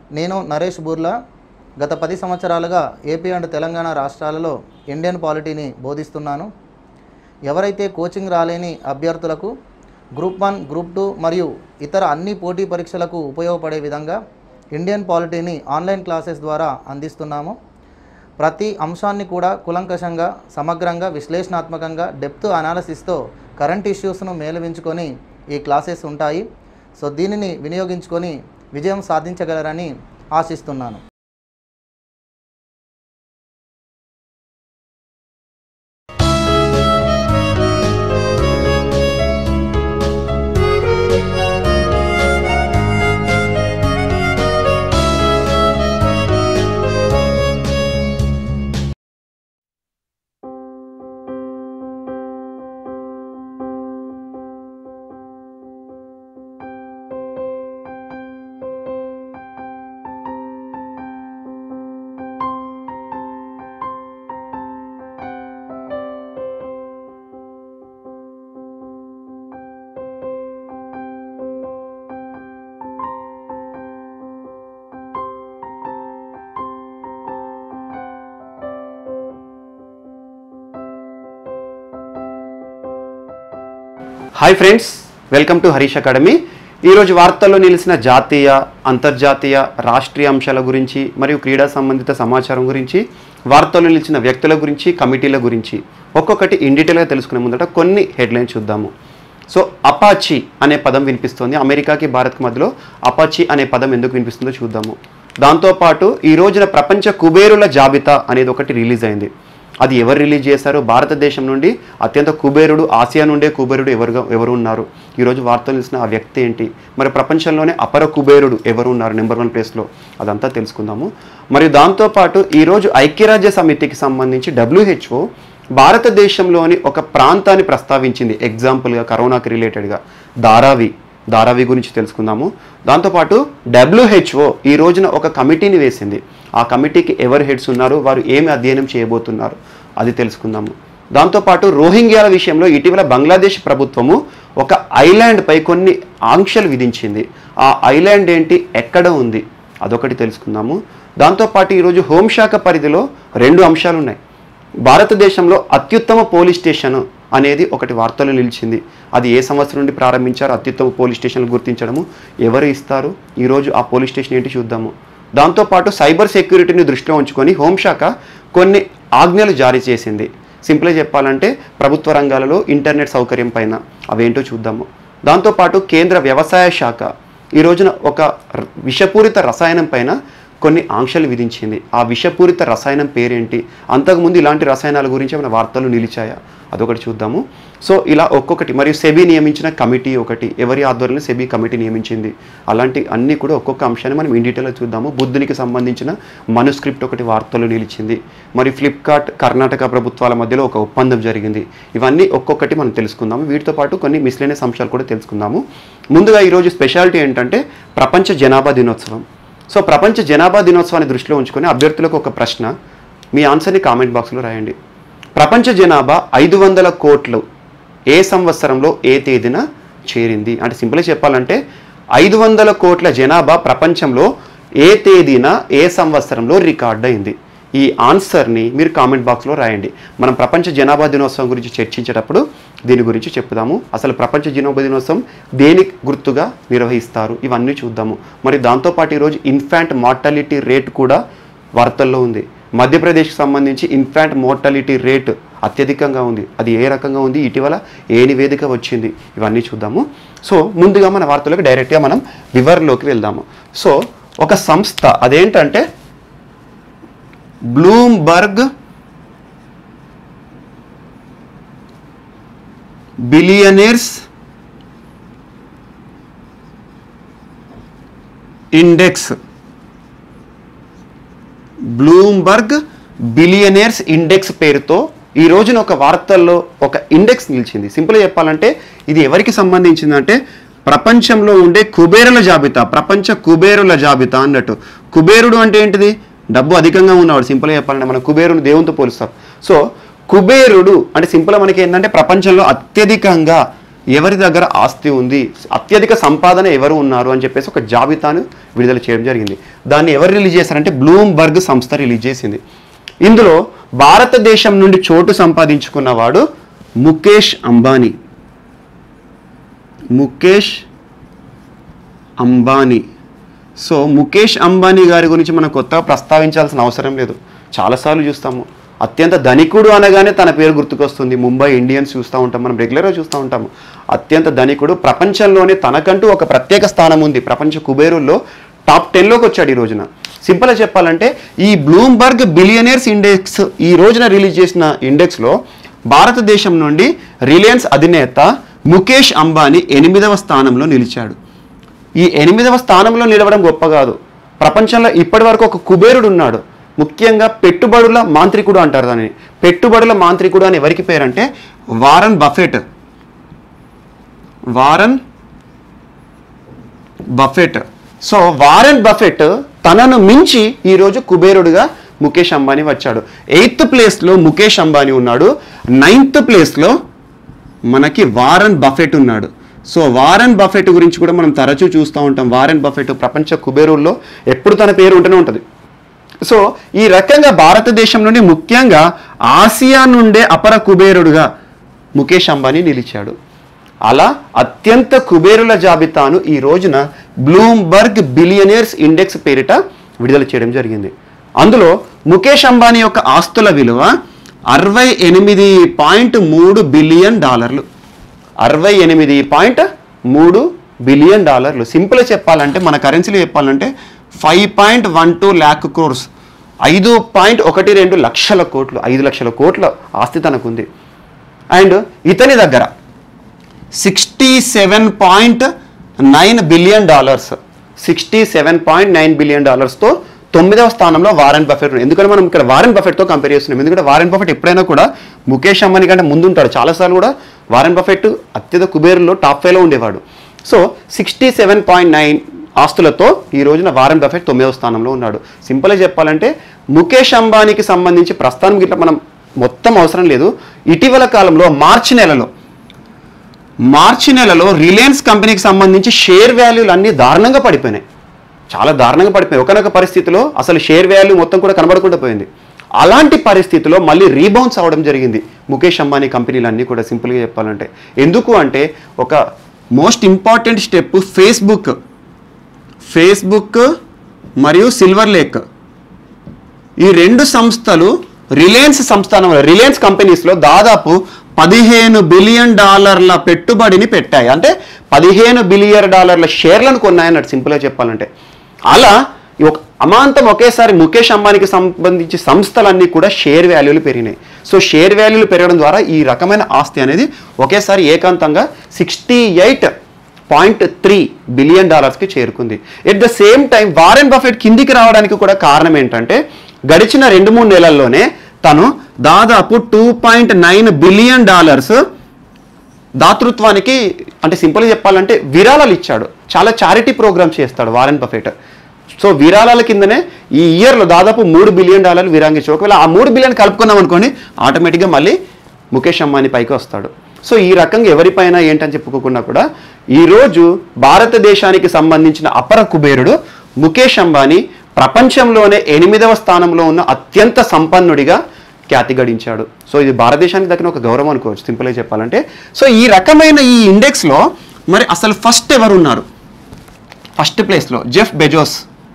నేను నరేష్ బూర్లా గత పది సంవత్సరాలుగా ఏపీ అండ్ తెలంగాణ రాష్ట్రాలలో ఇండియన్ పాలిటీని బోధిస్తున్నాను ఎవరైతే కోచింగ్ రాలేని అభ్యర్థులకు గ్రూప్ వన్ గ్రూప్ టూ మరియు ఇతర అన్ని పోటీ పరీక్షలకు ఉపయోగపడే విధంగా ఇండియన్ పాలిటీని ఆన్లైన్ క్లాసెస్ ద్వారా అందిస్తున్నాము ప్రతి అంశాన్ని కూడా కులంకషంగా సమగ్రంగా విశ్లేషణాత్మకంగా డెప్త్ అనాలసిస్తో కరెంట్ ఇష్యూస్ను మేలవించుకొని ఈ క్లాసెస్ ఉంటాయి సో దీనిని వినియోగించుకొని విజయం సాధించగలరని ఆశిస్తున్నాను hi friends welcome to Harish academy ఈరోజు వార్తల్లో నిలిచిన జాతీయ అంతర్జాతీయ రాష్ట్రీయ అంశాల గురించి మరియు క్రీడా సంబంధిత సమాచారం గురించి వార్తల్లో నిలిచిన వ్యక్తుల గురించి కమిటీల గురించి ఒక్కొక్కటి ఇన్ డీటెయిల్గా తెలుసుకునే ముందట కొన్ని హెడ్లైన్స్ చూద్దాము సో అపాచీ అనే పదం వినిపిస్తుంది అమెరికాకి భారత్కి మధ్యలో అపాచీ అనే పదం ఎందుకు వినిపిస్తుందో చూద్దాము దాంతోపాటు ఈ రోజున ప్రపంచ కుబేరుల జాబితా అనేది ఒకటి రిలీజ్ అయింది అది ఎవరు రిలీజ్ చేశారు భారతదేశం నుండి అత్యంత కుబేరుడు ఆసియా నుండే కుబేరుడు ఎవరుగా ఎవరు ఉన్నారు ఈరోజు వార్తలు తెలిసిన ఆ వ్యక్తి ఏంటి మరి ప్రపంచంలోనే అపర కుబేరుడు ఎవరు ఉన్నారు నెంబర్ వన్ ప్లేస్లో అదంతా తెలుసుకుందాము మరియు దాంతోపాటు ఈరోజు ఐక్యరాజ్య సమితికి సంబంధించి డబ్ల్యూహెచ్ఓ భారతదేశంలోని ఒక ప్రాంతాన్ని ప్రస్తావించింది ఎగ్జాంపుల్గా కరోనాకి రిలేటెడ్గా ధారావి ధారావి గురించి తెలుసుకుందాము దాంతోపాటు డబ్ల్యూహెచ్ఓ ఈ రోజున ఒక కమిటీని వేసింది ఆ కమిటీకి ఎవరు హెడ్స్ ఉన్నారు వారు ఏమి అధ్యయనం చేయబోతున్నారు అది తెలుసుకుందాము దాంతోపాటు రోహింగ్యాల విషయంలో ఇటీవల బంగ్లాదేశ్ ప్రభుత్వము ఒక ఐలాండ్ పై కొన్ని ఆంక్షలు విధించింది ఆ ఐలాండ్ ఏంటి ఎక్కడ ఉంది అదొకటి తెలుసుకుందాము దాంతోపాటు ఈరోజు హోంశాఖ పరిధిలో రెండు అంశాలు ఉన్నాయి భారతదేశంలో అత్యుత్తమ పోలీస్ స్టేషన్ అనేది ఒకటి వార్తలు నిలిచింది అది ఏ సంవత్సరం నుండి ప్రారంభించారు అత్యుత్తమ పోలీస్ స్టేషన్లు గుర్తించడము ఎవరు ఇస్తారు ఈరోజు ఆ పోలీస్ స్టేషన్ ఏంటి చూద్దాము దాంతోపాటు సైబర్ సెక్యూరిటీని దృష్టిలో ఉంచుకొని హోంశాఖ కొన్ని ఆజ్ఞలు జారీ చేసింది సింపుల్గా చెప్పాలంటే ప్రభుత్వ రంగాలలో ఇంటర్నెట్ సౌకర్యం పైన అవేంటో చూద్దాము దాంతోపాటు కేంద్ర వ్యవసాయ శాఖ ఈ రోజున ఒక ర- విషపూరిత రసాయనం పైన కొన్ని ఆంక్షలు విధించింది ఆ విషపూరిత రసాయనం పేరేంటి అంతకుముందు ఇలాంటి రసాయనాల గురించి ఏమైనా వార్తలు నిలిచాయా అదొకటి చూద్దాము సో ఇలా ఒక్కొక్కటి మరియు సెబీ నియమించిన కమిటీ ఒకటి ఎవరి ఆధ్వర్యంలో సెబీ కమిటీ నియమించింది అలాంటి అన్నీ కూడా ఒక్కొక్క అంశాన్ని మనం ఇన్ డీటెయిల్గా చూద్దాము బుద్ధునికి సంబంధించిన మనుస్క్రిప్ట్ ఒకటి వార్తలు నిలిచింది మరి ఫ్లిప్కార్ట్ కర్ణాటక ప్రభుత్వాల మధ్యలో ఒక ఒప్పందం జరిగింది ఇవన్నీ ఒక్కొక్కటి మనం తెలుసుకుందాము వీటితో పాటు కొన్ని మిస్లేనియస్ అంశాలు కూడా తెలుసుకుందాము ముందుగా ఈరోజు స్పెషాలిటీ ఏంటంటే ప్రపంచ జనాభా దినోత్సవం సో ప్రపంచ జనాభా దినోత్సవాన్ని దృష్టిలో ఉంచుకొని అభ్యర్థులకు ఒక ప్రశ్న మీ ఆన్సర్ని కామెంట్ బాక్స్లో రాయండి ప్రపంచ జనాభా ఐదు వందల కోట్లు ఏ సంవత్సరంలో ఏ తేదీన చేరింది అంటే సింపుల్గా చెప్పాలంటే ఐదు వందల కోట్ల జనాభా ప్రపంచంలో ఏ తేదీన ఏ సంవత్సరంలో రికార్డ్ అయింది ఈ ఆన్సర్ని మీరు కామెంట్ బాక్స్లో రాయండి మనం ప్రపంచ జనాభా దినోత్సవం గురించి చర్చించేటప్పుడు దీని గురించి చెప్పుదాము అసలు ప్రపంచ జనాభా దినోత్సవం దేని గుర్తుగా నిర్వహిస్తారు ఇవన్నీ చూద్దాము మరి దాంతోపాటు ఈరోజు ఇన్ఫాంట్ మార్టాలిటీ రేట్ కూడా వార్తల్లో ఉంది మధ్యప్రదేశ్కి సంబంధించి ఇన్ఫాంట్ మోర్టాలిటీ రేట్ అత్యధికంగా ఉంది అది ఏ రకంగా ఉంది ఇటీవల ఏ నివేదిక వచ్చింది ఇవన్నీ చూద్దాము సో ముందుగా మన వార్తలకు డైరెక్ట్గా మనం వివరంలోకి వెళ్దాము సో ఒక సంస్థ అదేంటంటే Bloomberg billionaires index Bloomberg billionaires index పేరుతో ఈ రోజున ఒక వార్తల్లో ఒక ఇండెక్స్ నిలిచింది సింపుల్గా చెప్పాలంటే ఇది ఎవరికి సంబంధించిందంటే ప్రపంచంలో ఉండే కుబేరుల జాబితా ప్రపంచ కుబేరుల జాబితా అన్నట్టు కుబేరుడు అంటే ఏంటిది డబ్బు అధికంగా ఉన్నవాడు సింపుల్గా చెప్పాలంటే మనం కుబేరుని దేవునితో పోలుస్తాం సో కుబేరుడు అంటే సింపుల్గా మనకి ఏంటంటే ప్రపంచంలో అత్యధికంగా ఎవరి దగ్గర ఆస్తి ఉంది అత్యధిక సంపాదన ఎవరు ఉన్నారు అని చెప్పేసి ఒక జాబితాను విడుదల చేయడం జరిగింది దాన్ని ఎవరు రిలీజ్ చేశారంటే బ్లూంబర్గ్ సంస్థ రిలీజ్ చేసింది ఇందులో భారతదేశం నుండి చోటు సంపాదించుకున్నవాడు ముఖేష్ అంబానీ ముఖేష్ అంబానీ సో ముఖేష్ అంబానీ గారి గురించి మనం కొత్తగా ప్రస్తావించాల్సిన అవసరం లేదు చాలాసార్లు చూస్తాము అత్యంత ధనికుడు అనగానే తన పేరు గుర్తుకొస్తుంది ముంబై ఇండియన్స్ చూస్తూ ఉంటాం మనం రెగ్యులర్గా చూస్తూ ఉంటాము అత్యంత ధనికుడు ప్రపంచంలోనే తనకంటూ ఒక ప్రత్యేక స్థానం ఉంది ప్రపంచ కుబేరుల్లో టాప్ టెన్లోకి వచ్చాడు ఈ రోజున సింపుల్గా చెప్పాలంటే ఈ బ్లూంబర్గ్ బిలియనర్స్ ఇండెక్స్ ఈ రోజున రిలీజ్ చేసిన ఇండెక్స్లో భారతదేశం నుండి రిలయన్స్ అధినేత ముఖేష్ అంబానీ ఎనిమిదవ స్థానంలో నిలిచాడు ఈ ఎనిమిదవ స్థానంలో నిలవడం గొప్ప కాదు ప్రపంచంలో ఇప్పటి వరకు ఒక కుబేరుడు ఉన్నాడు ముఖ్యంగా పెట్టుబడుల మాంత్రికుడు అంటారు దానిని పెట్టుబడుల మాంత్రికుడు అని ఎవరికి పేరంటే Warren Buffett Warren Buffett so Warren Buffett తనను మించి ఈరోజు కుబేరుడుగా ముఖేష్ అంబానీ వచ్చాడు ఎయిత్ ప్లేస్లో ముఖేష్ అంబానీ ఉన్నాడు నైన్త్ ప్లేస్లో మనకి వారన్ బఫెట్ ఉన్నాడు సో వారన్ బఫెట్ గురించి కూడా మనం తరచూ చూస్తూ ఉంటాం వారన్ బఫెట్ ప్రపంచ కుబేరుల్లో ఎప్పుడు తన పేరు ఉంటూనే ఉంటుంది సో ఈ రకంగా భారతదేశం నుండి ముఖ్యంగా ఆసియా నుండే అపర కుబేరుడుగా ముఖేష్ అంబానీ నిలిచాడు అలా అత్యంత కుబేరుల జాబితాను ఈ రోజున బ్లూంబర్గ్ బిలియనర్స్ ఇండెక్స్ పేరిట విడుదల చేయడం జరిగింది అందులో ముఖేష్ అంబానీ యొక్క ఆస్తుల విలువ అరవై ఎనిమిది పాయింట్ మూడు బిలియన్ డాలర్లు అరవై ఎనిమిది పాయింట్ మూడు బిలియన్ డాలర్లు సింపుల్గా చెప్పాలంటే మన కరెన్సీలో చెప్పాలంటే five point one two lakh crores ఐదు పాయింట్ ఒకటి రెండు లక్షల కోట్లు ఐదు లక్షల కోట్ల ఆస్తి తనకుంది అండ్ ఇతని దగ్గర sixty seven point nine billion dollars sixty seven point nine billion డాలర్స్తో తొమ్మిదవ స్థానంలో వారెన్ బఫెట్ ఉంది ఎందుకంటే మనం ఇక్కడ వారెన్ బఫెట్తో కంపేర్ చేస్తున్నాం ఎందుకంటే వారెన్ బఫెట్ ఎప్పుడైనా కూడా ముఖేష్ అంబానీ కంటే ముందు ఉంటాడు చాలాసార్లు కూడా వారెన్ బఫెట్ అత్యధిక కుబేరులో టాప్ ఫైవ్లో ఉండేవాడు so sixty seven point nine ఆస్తులతో ఈ రోజున వారెన్ బఫెట్ తొమ్మిదవ స్థానంలో ఉన్నాడు సింపుల్గా చెప్పాలంటే ముఖేష్ అంబానీకి సంబంధించి ప్రస్తుతానికి ఇట్లా మనం మొత్తం అవసరం లేదు ఇటీవల కాలంలో మార్చి నెలలో మార్చి నెలలో రిలయన్స్ కంపెనీకి సంబంధించి షేర్ వాల్యూలు అన్నీ దారుణంగా పడిపోయినాయి చాలా దారుణంగా పడిపోయాయి ఒకనొక పరిస్థితిలో అసలు షేర్ వాల్యూ మొత్తం కూడా కనబడకుండా పోయింది అలాంటి పరిస్థితిలో మళ్ళీ రీబౌన్స్ అవ్వడం జరిగింది ముఖేష్ అంబానీ కంపెనీలు అన్నీ కూడా సింపుల్గా చెప్పాలంటే ఎందుకు అంటే ఒక most important step Facebook Facebook మరియు సిల్వర్ లేక్ ఈ రెండు సంస్థలు రిలయన్స్ సంస్థానం రిలయన్స్ కంపెనీస్లో దాదాపు పదిహేను బిలియన్ డాలర్ల పెట్టుబడిని పెట్టాయి అంటే పదిహేను బిలియన్ డాలర్ల షేర్లను కొన్నాయన్నట్టు సింపుల్గా చెప్పాలంటే అలా ఈ ఒక అమాంతం ఒకేసారి ముఖేష్ అంబానీకి సంబంధించి సంస్థలన్నీ కూడా షేర్ వాల్యూలు పెరిగినాయి సో షేర్ వాల్యూలు పెరగడం ద్వారా ఈ రకమైన ఆస్తి అనేది ఒకేసారి ఏకాంతంగా sixty eight point three billion డాలర్స్కి చేరుకుంది at the same time Warren Buffett కిందికి రావడానికి కూడా కారణం ఏంటంటే గడిచిన రెండు మూడు నెలల్లోనే తను దాదాపు two point nine billion dollars దాతృత్వానికి అంటే సింపుల్గా చెప్పాలంటే విరాళాలు ఇచ్చాడు చాలా చారిటీ ప్రోగ్రామ్స్ చేస్తాడు వారెన్ బఫెట్ సో విరాళాల కిందనే ఈ ఇయర్లో దాదాపు మూడు బిలియన్ డాలర్లు విరాంగించాడు ఒకవేళ ఆ మూడు బిలియన్ కలుపుకున్నాం అనుకోండి ఆటోమేటిక్గా మళ్ళీ ముఖేష్ అంబానీ పైకి వస్తాడు సో ఈ రకంగా ఎవరిపైన ఏంటని చెప్పుకోకుండా కూడా ఈరోజు భారతదేశానికి సంబంధించిన అపర కుబేరుడు ముఖేష్ అంబానీ ప్రపంచంలోనే ఎనిమిదవ స్థానంలో ఉన్న అత్యంత సంపన్నుడిగా ఖ్యాతి గడించాడు సో ఇది భారతదేశానికి దక్కిన ఒక గౌరవం అనుకోవచ్చు సింపుల్గా చెప్పాలంటే సో ఈ రకమైన ఈ ఇండెక్స్లో మరి అసలు ఫస్ట్ ఎవరు ఉన్నారు ఫస్ట్ ప్లేస్లో జెఫ్ బెజోస్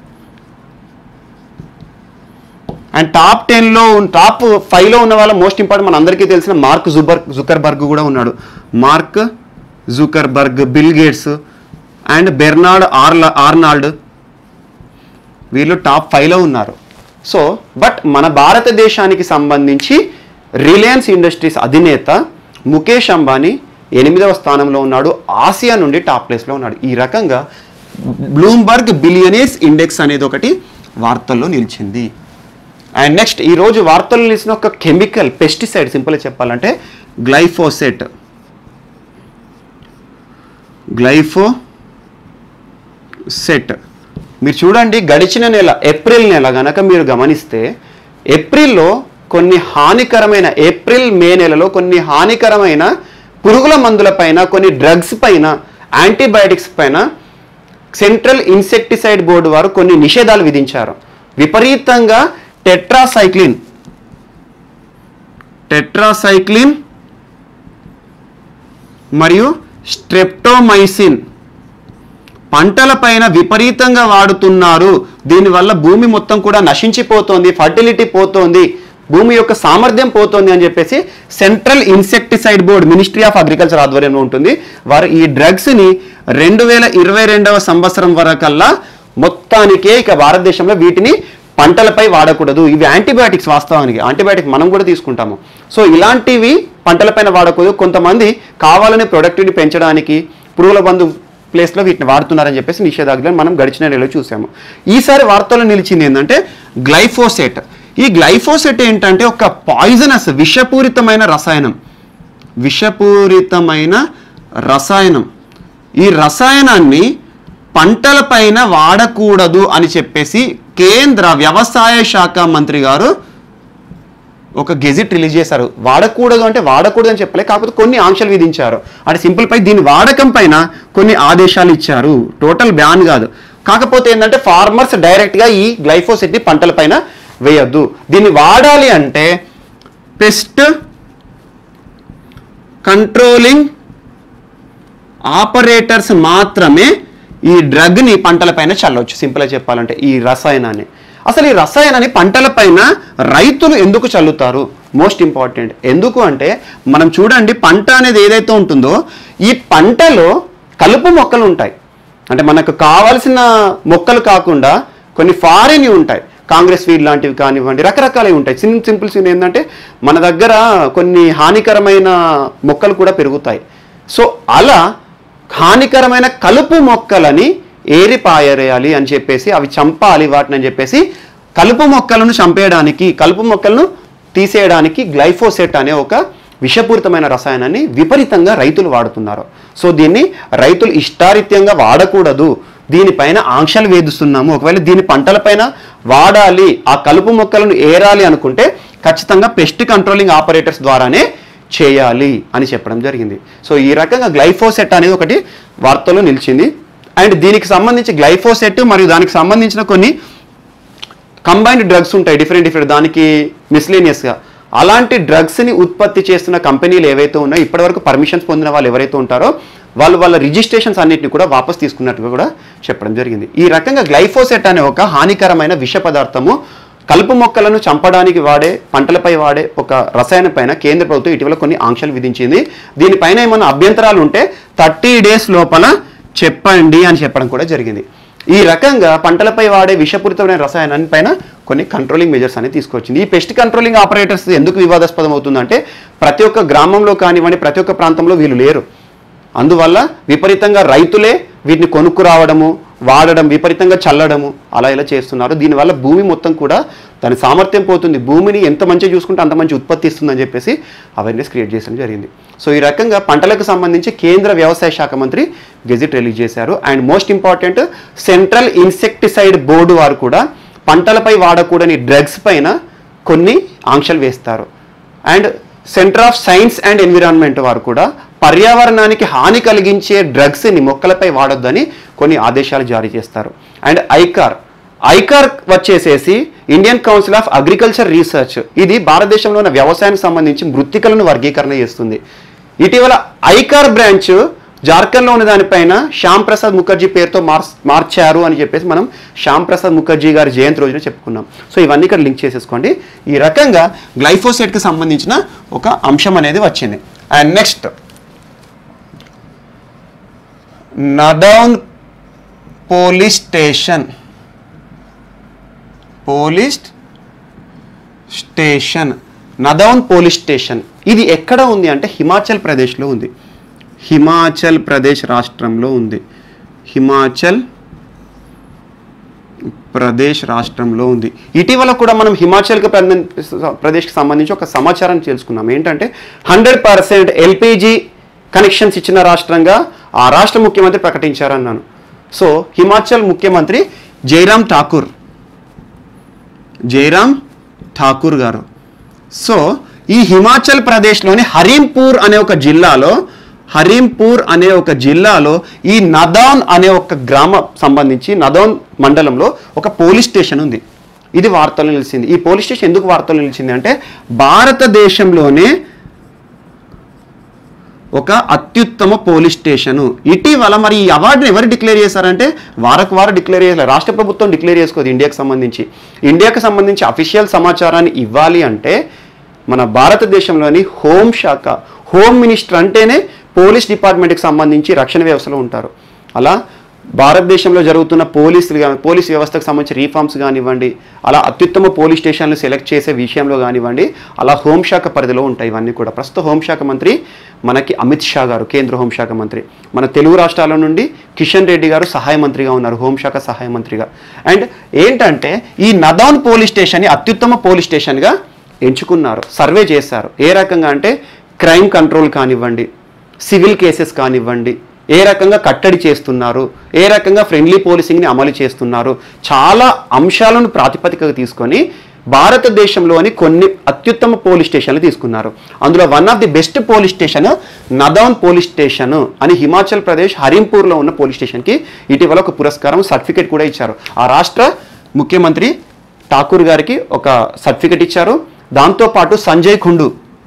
అండ్ టాప్ టెన్లో టాప్ ఫైవ్లో ఉన్న వాళ్ళ మోస్ట్ ఇంపార్టెంట్ మన అందరికీ తెలిసిన మార్క్ జుబర్ జుకర్బర్గ్ కూడా ఉన్నాడు Mark Zuckerberg Bill Gates and Bernard ఆర్ల ఆర్నాల్డ్ వీళ్ళు టాప్ ఫైవ్లో ఉన్నారు సో బట్ మన భారతదేశానికి సంబంధించి రిలయన్స్ ఇండస్ట్రీస్ అధినేత ముఖేష్ అంబానీ ఎనిమిదవ స్థానంలో ఉన్నాడు ఆసియా నుండి టాప్ ప్లేస్లో ఉన్నాడు ఈ రకంగా బ్లూంబర్గ్ బిలియనీర్స్ ఇండెక్స్ అనేది ఒకటి వార్తల్లో నిలిచింది అండ్ నెక్స్ట్ ఈరోజు వార్తల్లో నిలిచిన ఒక కెమికల్ పెస్టిసైడ్ సింపుల్గా చెప్పాలంటే గ్లైఫోసెట్ గ్లైఫో సెట్ మీరు చూడండి గడిచిన నెల ఏప్రిల్ నెల గనక మీరు గమనిస్తే ఏప్రిల్లో కొన్ని హానికరమైన ఏప్రిల్ మే నెలలో కొన్ని హానికరమైన పురుగుల మందుల పైన కొన్ని డ్రగ్స్ పైన యాంటీబయాటిక్స్ పైన సెంట్రల్ ఇన్సెక్టిసైడ్ బోర్డు వారు కొన్ని నిషేధాలు విధించారు విపరీతంగా టెట్రాసైక్లిన్ టెట్రాసైక్లిన్ మరియు స్ట్రెప్టోమైసిన్ పంటలపైన విపరీతంగా వాడుతున్నారు దీనివల్ల భూమి మొత్తం కూడా నశించిపోతోంది ఫర్టిలిటీ పోతోంది భూమి యొక్క సామర్థ్యం పోతోంది అని చెప్పేసి central insecticide board ministry of agriculture ఆధ్వర్యంలో ఉంటుంది వారు ఈ డ్రగ్స్ని రెండు వేల ఇరవై రెండవ సంవత్సరం వరకల్లా మొత్తానికే ఇక భారతదేశంలో వీటిని పంటలపై వాడకూడదు ఇవి యాంటీబయాటిక్స్ వాస్తవానికి యాంటీబయాటిక్ మనం కూడా తీసుకుంటాము సో ఇలాంటివి పంటలపైన వాడకూడదు కొంతమంది కావాలనే ప్రొడక్టివిటీ పెంచడానికి పురుగుల బంధు ప్లేస్లో వీటిని వాడుతున్నారని చెప్పేసి నిషేధాజ్ఞలు మనం గడిచిన నెలలో చూసాము ఈసారి వార్తల్లో నిలిచింది ఏంటంటే గ్లైఫోసేట్ ఈ గ్లైఫోసేట్ ఏంటంటే ఒక పాయిజనస్ విషపూరితమైన రసాయనం విషపూరితమైన రసాయనం ఈ రసాయనాన్ని పంటలపైన వాడకూడదు అని చెప్పేసి కేంద్ర వ్యవసాయ శాఖ మంత్రి గారు ఒక గెజిట్ రిలీజ్ చేశారు వాడకూడదు అంటే వాడకూడదు అని చెప్పలే కాకపోతే కొన్ని ఆంక్షలు విధించారు అంటే సింపుల్ పై దీని వాడకం పైన కొన్ని ఆదేశాలు ఇచ్చారు టోటల్ బ్యాన్ కాదు కాకపోతే ఏంటంటే ఫార్మర్స్ డైరెక్ట్గా ఈ గ్లైఫోసెట్ని పంటలపైన వేయొద్దు దీన్ని వాడాలి అంటే పెస్ట్ కంట్రోలింగ్ ఆపరేటర్స్ మాత్రమే ఈ డ్రగ్ని పంటలపైన చల్లవచ్చు సింపుల్గా చెప్పాలంటే ఈ రసాయనాన్ని అసలు ఈ రసాయనాన్ని పంటలపైన రైతులు ఎందుకు చల్లుతారు మోస్ట్ ఇంపార్టెంట్ ఎందుకు అంటే మనం చూడండి పంట అనేది ఏదైతే ఉంటుందో ఈ పంటలో కలుపు మొక్కలు ఉంటాయి అంటే మనకు కావాల్సిన మొక్కలు కాకుండా కొన్ని ఫారిన్ ఉంటాయి కాంగ్రెస్ వీడ్ లాంటివి కానివ్వండి రకరకాలవి ఉంటాయి సిన్ సింపుల్ సీన్ ఏంటంటే మన దగ్గర కొన్ని హానికరమైన మొక్కలు కూడా పెరుగుతాయి సో అలా హానికరమైన కలుపు మొక్కలని ఏరి పారేయాలి అని చెప్పేసి అవి చంపాలి వాటిని అని చెప్పేసి కలుపు మొక్కలను చంపేయడానికి కలుపు మొక్కలను తీసేయడానికి గ్లైఫోసెట్ అనే ఒక విషపూరితమైన రసాయనాన్ని విపరీతంగా రైతులు వాడుతున్నారు సో దీన్ని రైతులు ఇష్టారీత్యంగా వాడకూడదు దీనిపైన ఆంక్షలు వేధిస్తున్నాము ఒకవేళ దీని పంటలపైన వాడాలి ఆ కలుపు మొక్కలను ఏరాలి అనుకుంటే ఖచ్చితంగా పెస్ట్ కంట్రోలింగ్ ఆపరేటర్స్ ద్వారానే చేయాలి అని చెప్పడం జరిగింది సో ఈ రకంగా గ్లైఫోసెట్ అనేది ఒకటి వార్తలో నిలిచింది అండ్ దీనికి సంబంధించి గ్లైఫోసెట్ మరియు దానికి సంబంధించిన కొన్ని కంబైన్డ్ డ్రగ్స్ ఉంటాయి డిఫరెంట్ డిఫరెంట్ దానికి మిస్లేనియస్గా అలాంటి డ్రగ్స్ని ఉత్పత్తి చేస్తున్న కంపెనీలు ఏవైతే ఉన్నాయో ఇప్పటివరకు పర్మిషన్స్ పొందిన వాళ్ళు ఎవరైతే ఉంటారో వాళ్ళు వాళ్ళ రిజిస్ట్రేషన్స్ అన్నిటిని కూడా వాపస్ తీసుకున్నట్టుగా కూడా చెప్పడం జరిగింది ఈ రకంగా గ్లైఫోసెట్ అనే ఒక హానికరమైన విష పదార్థము కలుపు మొక్కలను చంపడానికి వాడే పంటలపై వాడే ఒక రసాయనం పైన కేంద్ర ప్రభుత్వం ఇటీవల కొన్ని ఆంక్షలు విధించింది దీనిపైన ఏమైనా అభ్యంతరాలు ఉంటే థర్టీ డేస్ లోపల చెప్పండి అని చెప్పడం కూడా జరిగింది ఈ రకంగా పంటలపై వాడే విషపూరితమైన రసాయనాన్ని పైన కొన్ని కంట్రోలింగ్ మెజర్స్ అనేది తీసుకొచ్చింది ఈ పెస్ట్ కంట్రోలింగ్ ఆపరేటర్స్ ఎందుకు వివాదాస్పదం అవుతుందంటే ప్రతి ఒక్క గ్రామంలో కానివ్వండి ప్రతి ఒక్క ప్రాంతంలో వీళ్ళు లేరు అందువల్ల విపరీతంగా రైతులే వీటిని కొనుక్కు రావడము వాడడం విపరీతంగా చల్లడము అలా ఇలా చేస్తున్నారు దీనివల్ల భూమి మొత్తం కూడా దాని సామర్థ్యం పోతుంది భూమిని ఎంత మంచిగా చూసుకుంటే అంత మంచి ఉత్పత్తి ఇస్తుందని చెప్పేసి అవేర్నెస్ క్రియేట్ చేయడం జరిగింది సో ఈ రకంగా పంటలకు సంబంధించి కేంద్ర వ్యవసాయ శాఖ మంత్రి గెజిట్ రిలీజ్ చేశారు and most important central insecticide board వారు కూడా పంటలపై వాడకూడని డ్రగ్స్ పైన కొన్ని ఆంక్షలు వేస్తారు and centre of science and environment వారు కూడా పర్యావరణానికి హాని కలిగించే డ్రగ్స్ని మొక్కలపై వాడొద్దని కొన్ని ఆదేశాలు జారీ చేస్తారు అండ్ ఐకార్ ఐకార్ వచ్చేసేసి Indian council of agriculture research ఇది భారతదేశంలో ఉన్న వ్యవసాయానికి సంబంధించి మృత్తికలను వర్గీకరణ చేస్తుంది ఇటీవల ఐకార్ బ్రాంచ్ జార్ఖండ్లో ఉన్న దానిపైన శ్యామ్ ప్రసాద్ ముఖర్జీ పేరుతో మార్ మార్చారు అని చెప్పేసి మనం శ్యామ్ ప్రసాద్ ముఖర్జీ గారి జయంతి రోజున చెప్పుకున్నాం సో ఇవన్నీ ఇక్కడ లింక్ చేసేసుకోండి ఈ రకంగా గ్లైఫోసైట్కి సంబంధించిన ఒక అంశం అనేది వచ్చింది and next Nadaun police station police station Nadaun police station ఇది ఎక్కడ ఉంది అంటే హిమాచల్ ప్రదేశ్లో ఉంది హిమాచల్ ప్రదేశ్ రాష్ట్రంలో ఉంది హిమాచల్ ప్రదేశ్ రాష్ట్రంలో ఉంది ఇటీవల కూడా మనం హిమాచల్ ప్రదేశ్కి సంబంధించి ఒక సమాచారం తెలుసుకున్నాం ఏంటంటే హండ్రెడ్ పర్సెంట్ ఎల్పిజి కనెక్షన్స్ ఇచ్చిన రాష్ట్రంగా ఆ రాష్ట్ర ముఖ్యమంత్రి ప్రకటించారన్నాను సో హిమాచల్ ముఖ్యమంత్రి జైరామ్ ఠాకూర్ జైరామ్ ఠాకూర్ గారు సో ఈ హిమాచల్ ప్రదేశ్లోని హరీంపూర్ అనే ఒక జిల్లాలో హరీంపూర్ అనే ఒక జిల్లాలో ఈ నదౌన్ అనే ఒక గ్రామ సంబంధించి నదౌన్ మండలంలో ఒక పోలీస్ స్టేషన్ ఉంది ఇది వార్తలు నిలిచింది ఈ పోలీస్ స్టేషన్ ఎందుకు వార్తలు నిలిచింది అంటే భారతదేశంలోనే ఒక అత్యుత్తమ పోలీస్ స్టేషను ఇటీవల మరి ఈ అవార్డుని ఎవరు డిక్లేర్ చేశారంటే వారకు వారు డిక్లేర్ చేయాలి రాష్ట్ర ప్రభుత్వం డిక్లేర్ చేసుకోదు ఇండియాకి సంబంధించి ఇండియాకి సంబంధించి అఫీషియల్ సమాచారాన్ని ఇవ్వాలి అంటే మన భారతదేశంలోని హోంశాఖ హోమ్ మినిస్టర్ అంటేనే పోలీస్ డిపార్ట్మెంట్కి సంబంధించి రక్షణ వ్యవస్థలో ఉంటారు అలా భారతదేశంలో జరుగుతున్న పోలీసులు గా- పోలీస్ వ్యవస్థకు సంబంధించి రీఫార్మ్స్ కానివ్వండి అలా అత్యుత్తమ పోలీస్ స్టేషన్లు సెలెక్ట్ చేసే విషయంలో కానివ్వండి అలా హోంశాఖ పరిధిలో ఉంటాయి ఇవన్నీ కూడా ప్రస్తుత హోంశాఖ మంత్రి మనకి అమిత్ షా గారు కేంద్ర హోంశాఖ మంత్రి మన తెలుగు రాష్ట్రాల నుండి కిషన్ రెడ్డి గారు సహాయ మంత్రిగా ఉన్నారు హోంశాఖ సహాయ మంత్రిగా అండ్ ఏంటంటే ఈ నదౌన్ పోలీస్ స్టేషన్ని అత్యుత్తమ పోలీస్ స్టేషన్గా ఎంచుకున్నారు సర్వే చేశారు ఏ రకంగా అంటే క్రైమ్ కంట్రోల్ కానివ్వండి సివిల్ కేసెస్ కానివ్వండి ఏ రకంగా కట్టడి చేస్తున్నారు ఏ రకంగా ఫ్రెండ్లీ పోలీసింగ్ని అమలు చేస్తున్నారు చాలా అంశాలను ప్రాతిపదికగా తీసుకొని భారతదేశంలోని కొన్ని అత్యుత్తమ పోలీస్ స్టేషన్లు తీసుకున్నారు అందులో one of the best police station Nadaun police station అని హిమాచల్ ప్రదేశ్ హరింపూర్లో ఉన్న పోలీస్ స్టేషన్కి ఇటీవల ఒక పురస్కారం సర్టిఫికేట్ కూడా ఇచ్చారు ఆ రాష్ట్ర ముఖ్యమంత్రి ఠాకూర్ గారికి ఒక సర్టిఫికేట్ ఇచ్చారు దాంతోపాటు సంజయ్ ఖుండు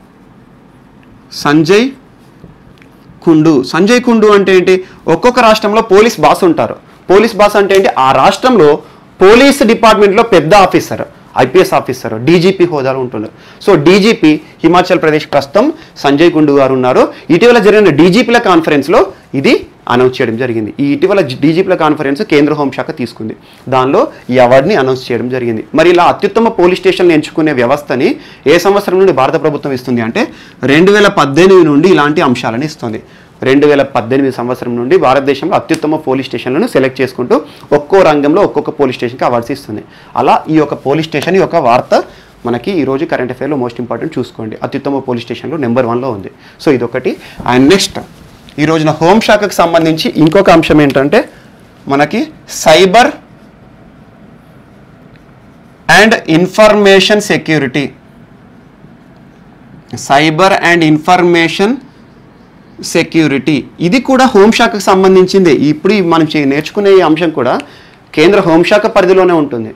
సంజయ్ కుండు సంజయ్ కుండు అంటే ఏంటి ఒక్కొక్క రాష్ట్రంలో పోలీస్ బాస్ ఉంటారు పోలీస్ బాస్ అంటే ఏంటి ఆ రాష్ట్రంలో పోలీస్ డిపార్ట్మెంట్లో పెద్ద ఆఫీసర్ ఐపీఎస్ ఆఫీసర్ డీజీపీ హోదాలో ఉంటున్నారు సో డీజీపీ హిమాచల్ ప్రదేశ్ ప్రస్తుతం సంజయ్ కుండు గారు ఉన్నారు ఇటీవల జరిగిన డీజీపీల కాన్ఫరెన్స్లో ఇది అనౌన్స్ చేయడం జరిగింది ఈ ఇటీవల డీజీపీల కాన్ఫరెన్స్ కేంద్ర హోంశాఖ తీసుకుంది దానిలో ఈ అవార్డుని అనౌన్స్ చేయడం జరిగింది మరి ఇలా అత్యుత్తమ పోలీస్ స్టేషన్లు ఎంచుకునే వ్యవస్థని ఏ సంవత్సరం నుండి భారత ప్రభుత్వం ఇస్తుంది అంటే రెండు వేల పద్దెనిమిది నుండి ఇలాంటి అంశాలను ఇస్తుంది రెండు వేల పద్దెనిమిది సంవత్సరం నుండి భారతదేశంలో అత్యుత్తమ పోలీస్ స్టేషన్లను సెలెక్ట్ చేసుకుంటూ ఒక్కో రంగంలో ఒక్కొక్క పోలీస్ స్టేషన్కి అవార్డ్స్ ఇస్తుంది అలా ఈ యొక్క పోలీస్ స్టేషన్ యొక్క వార్త మనకి ఈ రోజు కరెంట్ అఫైర్లో మోస్ట్ ఇంపార్టెంట్ చూసుకోండి అత్యుత్తమ పోలీస్ స్టేషన్లో నెంబర్ వన్లో ఉంది సో ఇదొకటి అండ్ నెక్స్ట్ ఈ రోజున హోంశాఖకు సంబంధించి ఇంకొక అంశం ఏంటంటే మనకి cyber and information security cyber and information security ఇది కూడా హోంశాఖకు సంబంధించిందే ఇప్పుడు ఈ మనం చే- నేర్చుకునే ఈ అంశం కూడా కేంద్ర హోంశాఖ పరిధిలోనే ఉంటుంది